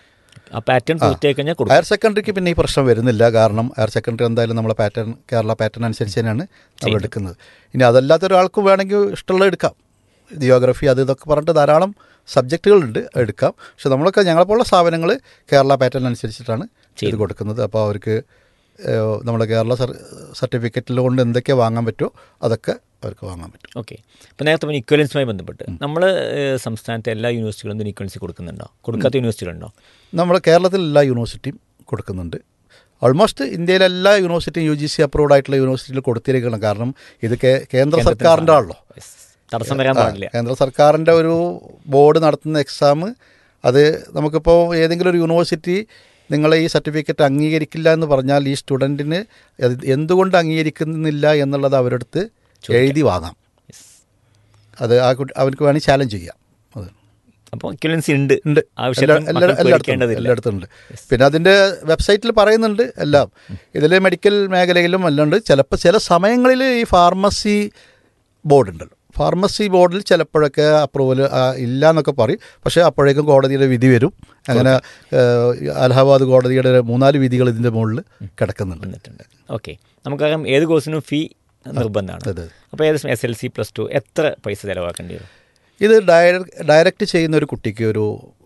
ആ പാറ്റേൺ പൂർത്തിയായി കഴിഞ്ഞാൽ കൊടുക്കും ഹയർ സെക്കൻഡറിക്ക് പിന്നെ ഈ പ്രശ്നം വരുന്നില്ല കാരണം ഹയർ സെക്കൻഡറി എന്തായാലും നമ്മളെ പാറ്റേൺ കേരള പാറ്റേൺ അനുസരിച്ച് തന്നെയാണ് നമ്മൾ എടുക്കുന്നത് ഇനി അതല്ലാത്ത ഒരാൾക്ക് വേണമെങ്കിൽ ഇഷ്ടമുള്ളത് എടുക്കാം ജിയോഗ്രഫി അത് ഇതൊക്കെ പറഞ്ഞിട്ട് ധാരാളം സബ്ജക്റ്റുകളുണ്ട് എടുക്കാം പക്ഷെ നമ്മളൊക്കെ ഞങ്ങളെപ്പോലുള്ള സ്ഥാപനങ്ങൾ കേരള പാറ്റേൺ അനുസരിച്ചിട്ടാണ് ഇത് കൊടുക്കുന്നത് അപ്പോൾ അവർക്ക് ഏഹ്, നമ്മുടെ കേരള സർട്ടിഫിക്കറ്റിൽ കൊണ്ട് എന്തൊക്കെ വാങ്ങാൻ പറ്റുമോ അതൊക്കെ അവർക്ക് വാങ്ങാൻ പറ്റും ഓക്കെ ഇപ്പം നേരത്തെ പറഞ്ഞ ഇക്വലൻസുമായി ബന്ധപ്പെട്ട് നമ്മൾ സംസ്ഥാനത്തെ എല്ലാ യൂണിവേഴ്സിറ്റികളും ഇതിന് ഇക്വലൻസി കൊടുക്കുന്നുണ്ടോ കൊടുക്കാത്ത യൂണിവേഴ്സിറ്റികളുണ്ടോ നമ്മൾ കേരളത്തിൽ എല്ലാ യൂണിവേഴ്സിറ്റിയും കൊടുക്കുന്നുണ്ട് ഓൾമോസ്റ്റ് ഇന്ത്യയിലെ എല്ലാ യൂണിവേഴ്സിറ്റിയും യു ജി സി അപ്രൂവ്ഡ് ആയിട്ടുള്ള യൂണിവേഴ്സിറ്റിയിൽ കൊടുത്തിരിക്കണം കാരണം ഇത് കേ- കേന്ദ്ര സർക്കാരിൻ്റെ ആണല്ലോ Yes. തടസ്സം വരാൻ ആ, പാടില്ല കേന്ദ്ര സർക്കാരിൻ്റെ ഒരു ബോർഡ് നടത്തുന്ന എക്സാം അത് നമുക്കിപ്പോൾ ഏതെങ്കിലും ഒരു യൂണിവേഴ്സിറ്റി നിങ്ങളെ ഈ സർട്ടിഫിക്കറ്റ് അംഗീകരിക്കില്ല എന്ന് പറഞ്ഞാൽ ഈ സ്റ്റുഡൻറ്റിന് അത് എന്തുകൊണ്ട് അംഗീകരിക്കുന്നില്ല എന്നുള്ളത് അവരെടുത്ത് എഴുതി വാങ്ങാം Yes. അത് ആ കുട്ടി അവർക്ക് വേണമെങ്കിൽ ചാലഞ്ച് ചെയ്യാം അത് അപ്പോൾ ഇക്വലൻസി ഉണ്ട് ഉണ്ട് ആവശ്യത്തിന് എല്ലാ- എല്ലാ- മക്കൾക്ക് എല്ലായിടത്തും ഉണ്ട്. പേടിക്കേണ്ടതില്ല. എല്ലായിടത്തും ഉണ്ട് പിന്നെ അതിൻ്റെ വെബ്സൈറ്റിൽ പറയുന്നുണ്ട് എല്ലാം ഇതിൽ മെഡിക്കൽ മേഖലയിലും എല്ലാം ഉണ്ട് ചിലപ്പോൾ ചില സമയങ്ങളിൽ ഈ ഫാർമസി ബോർഡ് ഉണ്ടല്ലോ ഫാർമസി ബോർഡിൽ ചിലപ്പോഴൊക്കെ അപ്രൂവൽ ഇല്ല എന്നൊക്കെ പറയും പക്ഷേ അപ്പോഴേക്കും കോടതിയുടെ വിധി വരും അങ്ങനെ ഏഹ്, അലഹാബാദ് കോടതിയുടെ മൂന്നാല് വിധികൾ ഇതിൻ്റെ മുകളിൽ കിടക്കുന്നുണ്ട് വന്നിട്ടുണ്ട് ഓക്കെ നമുക്കറിയാം ഏത് കോഴ്സിനും ഫീ നിർബന്ധമാണ് അതെ. അപ്പോൾ ഏത് S L C plus two എത്ര പൈസ ചിലവാക്കേണ്ടി വരും ഇത് ഡയറക്റ്റ് ഡയറക്റ്റ് ചെയ്യുന്ന ഒരു കുട്ടിക്ക് ഒരു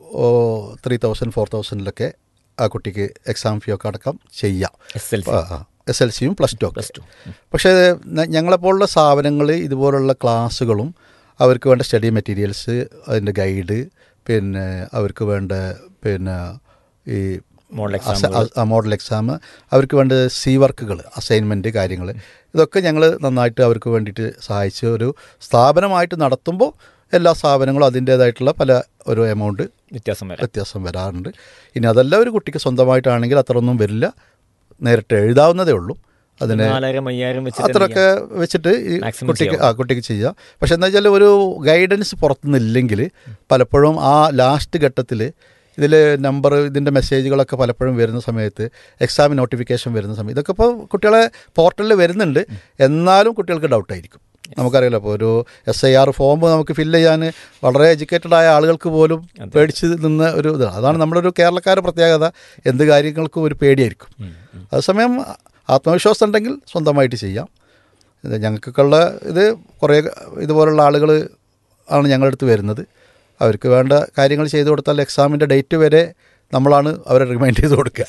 ത്രീ തൗസൻഡ് ഫോർ തൗസൻഡിലൊക്കെ ആ കുട്ടിക്ക് എക്സാം ഫീ ഒക്കെ അടക്കം ചെയ്യാം S L C S L സിയും പ്ലസ് ടു ഒക്കെ പ്ലസ് ടു പക്ഷേ ന- ഞങ്ങളെപ്പോലുള്ള സ്ഥാപനങ്ങൾ ഇതുപോലുള്ള ക്ലാസ്സുകളും അവർക്ക് വേണ്ട സ്റ്റഡി മെറ്റീരിയൽസ് അതിൻ്റെ ഗൈഡ് പിന്നെ അവർക്ക് വേണ്ട പിന്നെ ഈ മോഡൽ അസ- അ- മോഡൽ എക്സാം അവർക്ക് വേണ്ട സി വർക്കുകൾ അസൈൻമെൻറ്റ് കാര്യങ്ങൾ ഇതൊക്കെ ഞങ്ങൾ നന്നായിട്ട് അവർക്ക് വേണ്ടിയിട്ട് സഹായിച്ച് ഒരു സ്ഥാപനമായിട്ട് നടത്തുമ്പോൾ എല്ലാ സ്ഥാപനങ്ങളും അതിൻ്റേതായിട്ടുള്ള പല ഒരു എമൗണ്ട് വ്യത്യാസം വരാം വ്യത്യാസം വരാറുണ്ട് ഇനി അതല്ല ഒരു കുട്ടിക്ക് സ്വന്തമായിട്ടാണെങ്കിൽ അത്രയൊന്നും വരില്ല നേരിട്ട് എഴുതാവുന്നതേ ഉള്ളൂ അതിന് നാലായിരം അയ്യായിരം വെച്ചിട്ട് അത്രയൊക്കെ വെച്ചിട്ട് ഈ Maximum കുട്ടിക്ക് ആ കുട്ടിക്ക് ചെയ്യാം പക്ഷെ എന്താ വെച്ചാൽ ഒരു ഗൈഡൻസ് പുറത്തുനിന്നില്ലെങ്കിൽ പലപ്പോഴും ആ ലാസ്റ്റ് ഘട്ടത്തിൽ ഇതിൽ നമ്പർ ഇതിൻ്റെ മെസ്സേജുകളൊക്കെ പലപ്പോഴും വരുന്ന സമയത്ത് എക്സാം നോട്ടിഫിക്കേഷൻ വരുന്ന സമയത്ത് ഇതൊക്കെ ഇപ്പോൾ കുട്ടികളെ പോർട്ടലിൽ വരുന്നുണ്ട് എന്നാലും കുട്ടികൾക്ക് ഡൗട്ടായിരിക്കും നമുക്കറിയാലോ അപ്പോൾ ഒരു എസ് ഐ ആർ ഫോം നമുക്ക് ഫില്ല് ചെയ്യാൻ വളരെ എഡ്യൂക്കേറ്റഡ് ആയ ആളുകൾക്ക് പോലും പേടിച്ച് നിന്ന ഒരു ഇതാണ് അതാണ് നമ്മളൊരു കേരളക്കാരുടെ പ്രത്യേകത എന്ത് കാര്യങ്ങൾക്കും ഒരു പേടിയായിരിക്കും അതേസമയം ആത്മവിശ്വാസം ഉണ്ടെങ്കിൽ സ്വന്തമായിട്ട് ചെയ്യാം ഇത് ഞങ്ങൾക്കൊക്കെയുള്ള ഇത് കുറേ ഇതുപോലുള്ള ആളുകൾ ആണ് ഞങ്ങളുടെ അടുത്ത് വരുന്നത് അവർക്ക് വേണ്ട കാര്യങ്ങൾ ചെയ്തു കൊടുത്താൽ എക്സാമിൻ്റെ ഡേറ്റ് വരെ നമ്മളാണ് അവരെ റിമൈൻഡ് ചെയ്ത് കൊടുക്കുക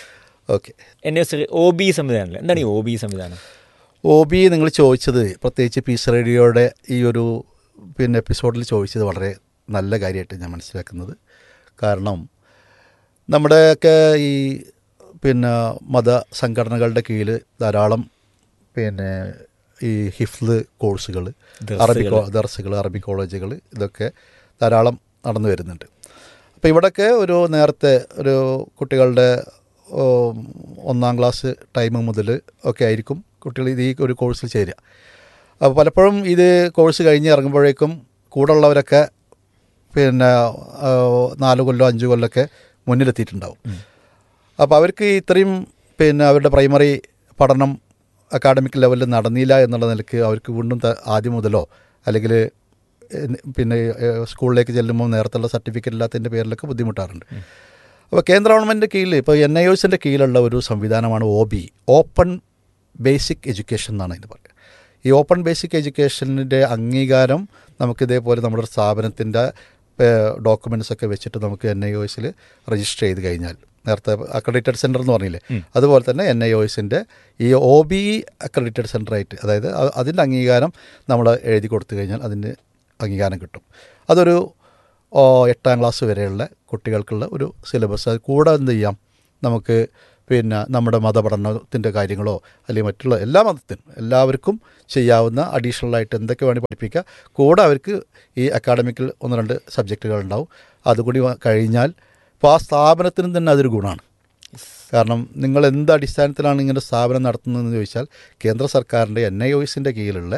okay N S O B സംവിധാനമല്ലേ എന്താണ് ഈ ഒ ബി സംവിധാനം ഒ ബി നിങ്ങൾ ചോദിച്ചത് പ്രത്യേകിച്ച് പീസ് റേഡിയോയുടെ ഈ ഒരു പിന്നെ എപ്പിസോഡിൽ ചോദിച്ചത് വളരെ നല്ല കാര്യമായിട്ട് ഞാൻ മനസ്സിലാക്കുന്നത് കാരണം നമ്മുടെയൊക്കെ ഈ പിന്നെ മത സംഘടനകളുടെ കീഴിൽ ധാരാളം പിന്നെ ഈ ഹിഫ്ല് കോഴ്സുകൾ അറബി ദർസുകൾ അറബി കോളേജുകൾ ഇതൊക്കെ ധാരാളം നടന്നു വരുന്നുണ്ട് അപ്പോൾ ഇവിടെയൊക്കെ ഒരു നേരത്തെ ഒരു കുട്ടികളുടെ ഓ, ഒന്നാം ക്ലാസ് ടൈം മുതൽ ഒക്കെ ആയിരിക്കും കുട്ടികൾ ഇത് ഈ ഒരു കോഴ്സിൽ ചേരുക അപ്പോൾ പലപ്പോഴും ഇത് കോഴ്സ് കഴിഞ്ഞ് ഇറങ്ങുമ്പോഴേക്കും കൂടുള്ളവരൊക്കെ പിന്നെ ആ, നാല് കൊല്ലോ അഞ്ച് കൊല്ലമൊക്കെ മുന്നിലെത്തിയിട്ടുണ്ടാവും അപ്പോൾ അവർക്ക് ഇത്രയും പിന്നെ അവരുടെ പ്രൈമറി പഠനം അക്കാഡമിക് ലെവലിൽ നടന്നില്ല എന്നുള്ള നിലയ്ക്ക് അവർക്ക് വീണ്ടും ത- ആദ്യം മുതലോ അല്ലെങ്കിൽ പിന്നെ ഏഹ്, സ്കൂളിലേക്ക് ചെല്ലുമ്പോൾ നേരത്തുള്ള സർട്ടിഫിക്കറ്റ് ഇല്ലാത്തതിൻ്റെ പേരിലൊക്കെ ബുദ്ധിമുട്ടാറുണ്ട് അപ്പോൾ കേന്ദ്ര ഗവൺമെൻറ്റിൻ്റെ കീഴിൽ ഇപ്പോൾ എൻ ഐ ഒസിൻ്റെ കീഴിലുള്ള ഒരു സംവിധാനമാണ് O B open basic education എന്നാണ് ഇതിന് പറയുക ഈ ഓപ്പൺ ബേസിക് എഡ്യൂക്കേഷൻ്റെ അംഗീകാരം നമുക്ക് ഇതേപോലെ നമ്മുടെ ഒരു സ്ഥാപനത്തിൻ്റെ ഡോക്യുമെൻറ്റ്സ് ഒക്കെ വെച്ചിട്ട് നമുക്ക് എൻ ഐ ഒസിൽ രജിസ്റ്റർ ചെയ്ത് കഴിഞ്ഞാൽ നേരത്തെ അക്രഡിറ്റഡ് സെൻറ്റർ എന്ന് പറഞ്ഞില്ലേ അതുപോലെ തന്നെ എൻ ഐ ഒസിൻ്റെ ഈ ഒ ബി അക്രഡിറ്റഡ് സെൻറ്ററായിട്ട് അതായത് അ- അതിൻ്റെ അംഗീകാരം നമ്മൾ എഴുതി കൊടുത്തു കഴിഞ്ഞാൽ അതിന് അംഗീകാരം കിട്ടും അതൊരു ഓ, എട്ടാം ക്ലാസ് വരെയുള്ള കുട്ടികൾക്കുള്ള ഒരു സിലബസ് അത് കൂടെ എന്ത് ചെയ്യാം നമുക്ക് പിന്നെ നമ്മുടെ മതപഠനത്തിൻ്റെ കാര്യങ്ങളോ അല്ലെങ്കിൽ മറ്റുള്ള എല്ലാ മതത്തിനും എല്ലാവർക്കും ചെയ്യാവുന്ന അഡീഷണൽ ആയിട്ട് എന്തൊക്കെ വേണ്ടി പഠിപ്പിക്കുക കൂടെ അവർക്ക് ഈ അക്കാഡമിക്കിൽ ഒന്ന് രണ്ട് സബ്ജക്റ്റുകൾ ഉണ്ടാവും അതുകൂടി വ- കഴിഞ്ഞാൽ ഇപ്പോൾ ആ സ്ഥാപനത്തിനും തന്നെ അതൊരു ഗുണമാണ് കാരണം നിങ്ങൾ എന്ത് അടിസ്ഥാനത്തിലാണ് ഇങ്ങനെ സ്ഥാപനം നടത്തുന്നതെന്ന് ചോദിച്ചാൽ കേന്ദ്ര സർക്കാരിൻ്റെ എൻ ഐ ഒസിൻ്റെ കീഴിലുള്ള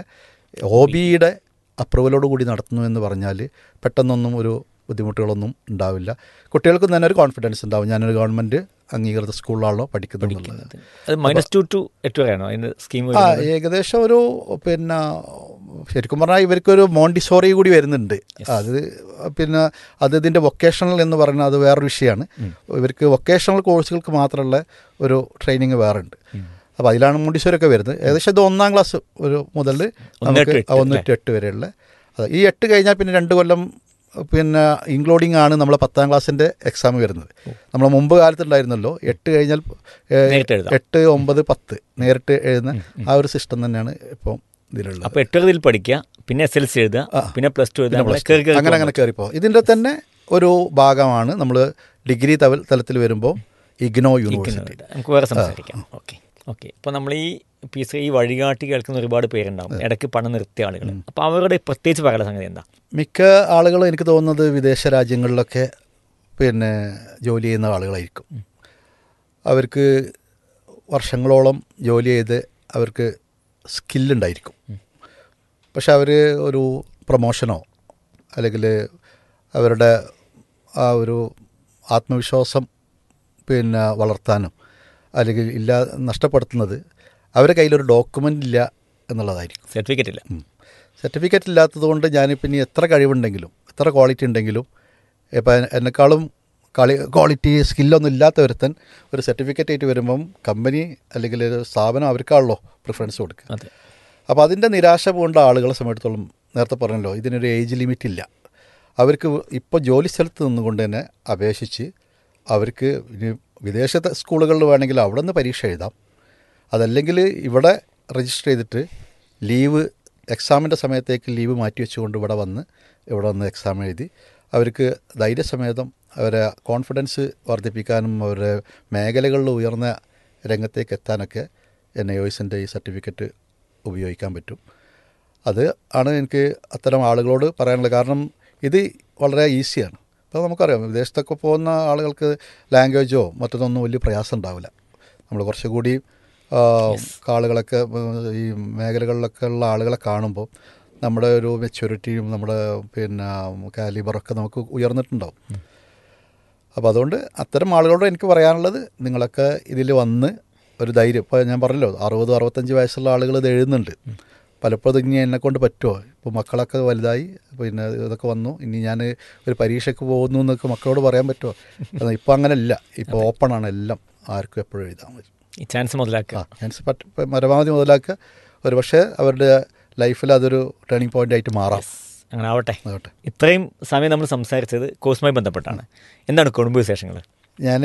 ഒ ബിയുടെ അപ്രൂവലോട് കൂടി നടത്തുന്നു എന്ന് പറഞ്ഞാൽ പെട്ടെന്നൊന്നും ഒരു ബുദ്ധിമുട്ടുകളൊന്നും ഉണ്ടാവില്ല കുട്ടികൾക്കും തന്നെ ഒരു കോൺഫിഡൻസ് ഉണ്ടാവും ഞാനൊരു ഗവൺമെൻറ് അംഗീകൃത സ്കൂളിലാണല്ലോ പഠിക്കുന്നത് അത് മൈനസ് ടു ടു എട്ട് വരെയാണോ അതിൻ്റെ സ്കീം ആ ഏകദേശം ഒരു പിന്നെ ശരിക്കും പറഞ്ഞാൽ ഇവർക്കൊരു മോണ്ടിസോറി കൂടി വരുന്നുണ്ട് അത് പിന്നെ അത് ഇതിൻ്റെ വൊക്കേഷണൽ എന്ന് പറയുന്നത് അത് വേറൊരു വിഷയമാണ് ഇവർക്ക് വൊക്കേഷണൽ കോഴ്സുകൾക്ക് മാത്രമുള്ള ഒരു ട്രെയിനിങ് വേറെ ഉണ്ട് അപ്പോൾ അതിലാണ് മോണ്ടിസോറി ഒക്കെ വരുന്നത് ഏകദേശം ഇത് ഒന്നാം ക്ലാസ് ഒരു മുതൽ നമുക്ക് എട്ട് ഒന്ന് അല്ലേ? ടു എട്ട് വരെയുള്ള അത് ഈ എട്ട് കഴിഞ്ഞാൽ പിന്നെ രണ്ട് കൊല്ലം പിന്നെ ഇൻക്ലൂഡിങ് ആണ് നമ്മളെ പത്താം ക്ലാസ്സിൻ്റെ എക്സാം വരുന്നത് നമ്മൾ മുമ്പ് കാലത്തുണ്ടായിരുന്നല്ലോ എട്ട് കഴിഞ്ഞാൽ ഏ, നേരിട്ട് എഴുതാം. എട്ട് ഒമ്പത് പത്ത് നേരിട്ട് എഴുതുന്ന ആ ഒരു സിസ്റ്റം തന്നെയാണ് ഇപ്പം ഇതിലുള്ളത് അപ്പോൾ എട്ടുകതിൽ പഠിക്കുക പിന്നെ എസ് എൽ സി എഴുതുക ആ. പിന്നെ പ്ലസ് ടു പിന്നെ എഴുതുക plus two. കയറി കയറി അങ്ങനെ അങ്ങനെ കയറിപ്പോ ഇതിൻ്റെ തന്നെ ഒരു ഭാഗമാണ് നമ്മൾ ഡിഗ്രി തവ- തലത്തിൽ വരുമ്പോൾ ഇഗ്നോ യൂണിവേഴ്സിറ്റി ഇരിക്കുന്നത്. നമുക്ക് വേറെ സംസാരിക്കാം ഓക്കെ ഓക്കെ അപ്പോൾ നമ്മൾ ഈ പീസ് ഈ വഴികാട്ടി കേൾക്കുന്ന ഒരുപാട് പേരുണ്ടാവും ഇടയ്ക്ക് പണം നിർത്തിയ ആളുകൾ അപ്പോൾ അവരുടെ പ്രത്യേകിച്ച് പറയുന്ന സംഗതി എന്താ മിക്ക ആളുകളും എനിക്ക് തോന്നുന്നത് വിദേശ രാജ്യങ്ങളിലൊക്കെ പിന്നെ ജോലി ചെയ്യുന്ന ആളുകളായിരിക്കും അവർക്ക് വർഷങ്ങളോളം ജോലി ചെയ്ത് അവർക്ക് സ്കില്ലുണ്ടായിരിക്കും പക്ഷെ അവർ ഒരു പ്രൊമോഷനോ അല്ലെങ്കിൽ അവരുടെ ആ ഒരു ആത്മവിശ്വാസം പിന്നെ വളർത്താനും അല്ലെങ്കിൽ ഇല്ല നഷ്ടപ്പെടുത്തുന്നത് അവരുടെ കയ്യിലൊരു ഡോക്യുമെൻ്റ് ഇല്ല എന്നുള്ളതായിരിക്കും സർട്ടിഫിക്കറ്റ് ഇല്ല സർട്ടിഫിക്കറ്റ് ഇല്ലാത്തത് കൊണ്ട് ഞാനിപ്പോൾ ഇനി എത്ര കഴിവുണ്ടെങ്കിലും എത്ര ക്വാളിറ്റി ഉണ്ടെങ്കിലും ഇപ്പം എന്നെക്കാളും കളി ക്വാളിറ്റി സ്കില്ലൊന്നും ഇല്ലാത്ത ഒരുത്തൻ ഒരു സർട്ടിഫിക്കറ്റ് ആയിട്ട് വരുമ്പം കമ്പനി അല്ലെങ്കിൽ ഒരു സ്ഥാപനം അവർക്കാണല്ലോ പ്രിഫറൻസ് കൊടുക്കുക അതെ അപ്പോൾ അതിൻ്റെ നിരാശ പൂണ്ട ആളുകളെ സംബന്ധിച്ചിടത്തോളം നേരത്തെ പറഞ്ഞല്ലോ ഇതിനൊരു ഏജ് ലിമിറ്റ് ഇല്ല അവർക്ക് ഇപ്പോൾ ജോലി സ്ഥലത്ത് നിന്നുകൊണ്ട് തന്നെ അപേക്ഷിച്ച് അവർക്ക് ഇനി വിദേശത്തെ സ്കൂളുകളിൽ വേണമെങ്കിൽ അവിടെ നിന്ന് പരീക്ഷ എഴുതാം അതല്ലെങ്കിൽ ഇവിടെ രജിസ്റ്റർ ചെയ്തിട്ട് ലീവ് എക്സാമിൻ്റെ സമയത്തേക്ക് ലീവ് മാറ്റി വെച്ചുകൊണ്ട് ഇവിടെ വന്ന് ഇവിടെ വന്ന് എക്സാം എഴുതി അവർക്ക് ധൈര്യസമേതം അവരെ കോൺഫിഡൻസ് വർദ്ധിപ്പിക്കാനും അവരുടെ മേഖലകളിൽ ഉയർന്ന രംഗത്തേക്ക് എത്താനൊക്കെ എൻ ഐ ഒസിൻ്റെ ഈ സർട്ടിഫിക്കറ്റ് ഉപയോഗിക്കാൻ പറ്റും അത് ആണ് എനിക്ക് അത്തരം ആളുകളോട് പറയാനുള്ളത് കാരണം ഇത് വളരെ ഈസിയാണ് ഇപ്പോൾ നമുക്കറിയാം വിദേശത്തൊക്കെ പോകുന്ന ആളുകൾക്ക് ലാംഗ്വേജോ മറ്റൊന്നും വലിയ പ്രയാസം ഉണ്ടാവില്ല നമ്മൾ കുറച്ചുകൂടി ആ, ആളുകളൊക്കെ ഉം, ഈ മേഖലകളിലൊക്കെ ഉള്ള ആളുകളെ കാണുമ്പോൾ നമ്മുടെ ഒരു മെച്യൂരിറ്റിയും നമ്മുടെ പിന്നെ കാലിബറൊക്കെ നമുക്ക് ഉയർന്നിട്ടുണ്ടാവും അപ്പോൾ അതുകൊണ്ട് അത്തരം ആളുകളോട് എനിക്ക് പറയാനുള്ളത് നിങ്ങളൊക്കെ ഇതിൽ വന്ന് ഒരു ധൈര്യം ഇപ്പോൾ ഞാൻ പറഞ്ഞല്ലോ അറുപത് അറുപത്തഞ്ച് വയസ്സുള്ള ആളുകൾ ഇത് എഴുതുന്നുണ്ട് പലപ്പോഴും ഇനി എന്നെ കൊണ്ട് പറ്റുമോ ഇപ്പോൾ മക്കളൊക്കെ വലുതായി പിന്നെ ഇതൊക്കെ വന്നു ഇനി ഞാൻ ഒരു പരീക്ഷയ്ക്ക് പോകുന്നു എന്നൊക്കെ മക്കളോട് പറയാൻ പറ്റുമോ എന്നാൽ ഇപ്പോൾ അങ്ങനെയല്ല ഇപ്പോൾ ഓപ്പൺ ആണ് എല്ലാം ആർക്കും എപ്പോഴും എഴുതാൻ പറ്റും ഈ ചാൻസ് മുതലാക്കുക ആ ചാൻസ് പറ്റ പരമാവധി മുതലാക്കുക ഒരു പക്ഷേ അവരുടെ ലൈഫിൽ അതൊരു ടേണിംഗ് പോയിന്റ് ആയിട്ട് മാറാം അങ്ങനെ ആവട്ടെ ആകട്ടെ ഇത്രയും സമയം നമ്മൾ സംസാരിച്ചത് കോഴ്സുമായി ബന്ധപ്പെട്ടാണ് എന്താണ് കുടുംബ വിശേഷങ്ങൾ ഞാൻ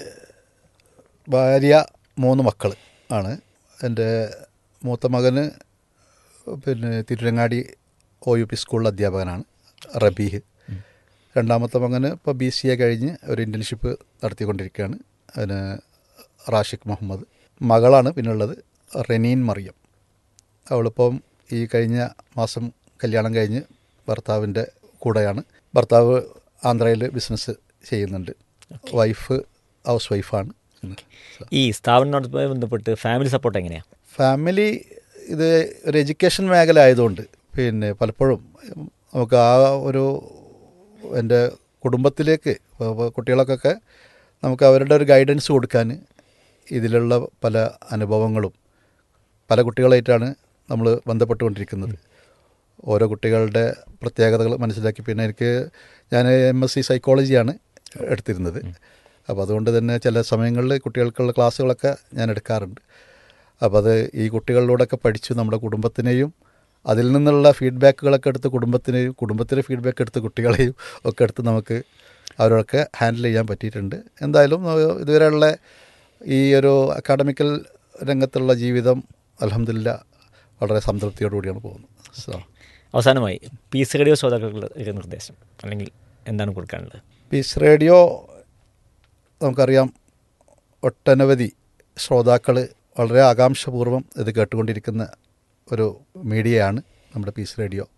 ഭാര്യ മൂന്ന് മക്കൾ ആണ് എൻ്റെ മൂത്ത മകന് പിന്നെ തിരുരങ്ങാടി ഒ യു പി സ്കൂളിൽ അധ്യാപകനാണ് റബീഹ് രണ്ടാമത്തെ മകന് ഇപ്പോൾ ബി സി എ കഴിഞ്ഞ് ഒരു ഇൻറ്റേൺഷിപ്പ് നടത്തിക്കൊണ്ടിരിക്കുകയാണ് അതിന് റാഷിഖ് മുഹമ്മദ് മകളാണ് പിന്നുള്ളത് റെനീൻ മറിയം അവളിപ്പം ഈ കഴിഞ്ഞ മാസം കല്യാണം കഴിഞ്ഞ് ഭർത്താവിൻ്റെ കൂടെയാണ് ഭർത്താവ് ആന്ധ്രയിൽ ബിസിനസ് ചെയ്യുന്നുണ്ട് വൈഫ് ഹൗസ് വൈഫാണ് ഈ സ്ഥാപനത്തോടുമായി ബന്ധപ്പെട്ട് ഫാമിലി സപ്പോർട്ട് എങ്ങനെയാണ് ഫാമിലി ഇത് ഒരു എഡ്യൂക്കേഷൻ മേഖല ആയതുകൊണ്ട് പിന്നെ പലപ്പോഴും നമുക്ക് ആ ഒരു എൻ്റെ കുടുംബത്തിലേക്ക് ഇപ്പൊ- ഇപ്പൊ കുട്ടികൾക്കൊക്കെ നമുക്ക് അവരുടെ ഒരു ഗൈഡൻസ് കൊടുക്കാൻ ഇതിലുള്ള പല അനുഭവങ്ങളും പല കുട്ടികളായിട്ടാണ് നമ്മൾ ബന്ധപ്പെട്ടുകൊണ്ടിരിക്കുന്നത് ഓരോ കുട്ടികളുടെ പ്രത്യേകതകൾ മനസ്സിലാക്കി പിന്നെ എനിക്ക് ഞാൻ എം എസ് സി സൈക്കോളജിയാണ് എടുത്തിരുന്നത് അപ്പോൾ അതുകൊണ്ട് തന്നെ ചില സമയങ്ങളിൽ കുട്ടികൾക്കുള്ള ക്ലാസ്സുകളൊക്കെ ഞാൻ എടുക്കാറുണ്ട് അപ്പോൾ അത് ഈ കുട്ടികളിലൂടെയൊക്കെ പഠിച്ചു നമ്മുടെ കുടുംബത്തിനെയും അതിൽ നിന്നുള്ള ഫീഡ്ബാക്കുകളൊക്കെ എടുത്ത് കുടുംബത്തിനെയും കുടുംബത്തിലെ ഫീഡ്ബാക്ക് എടുത്ത് കുട്ടികളെയും ഒക്കെ എടുത്ത് നമുക്ക് അവരൊക്കെ ഹാൻഡിൽ ചെയ്യാൻ പറ്റിയിട്ടുണ്ട് എന്തായാലും ഏഹ്, ഇതുവരെയുള്ള ഈ ഒരു അക്കാഡമിക്കൽ രംഗത്തുള്ള ജീവിതം അലഹമില്ല വളരെ സംതൃപ്തിയോടുകൂടിയാണ് പോകുന്നത് സോ അവസാനമായി പീസ് റേഡിയോ ശ്രോതാക്കൾക്കുള്ള ഒരു നിർദ്ദേശം അല്ലെങ്കിൽ എന്താണ് കൊടുക്കാനുള്ളത് പീസ് റേഡിയോ നമുക്കറിയാം ഒട്ടനവധി ശ്രോതാക്കൾ വളരെ ആകാംക്ഷപൂർവ്വം ഇത് കേട്ടുകൊണ്ടിരിക്കുന്ന ഒരു മീഡിയയാണ് നമ്മുടെ പീസ് റേഡിയോ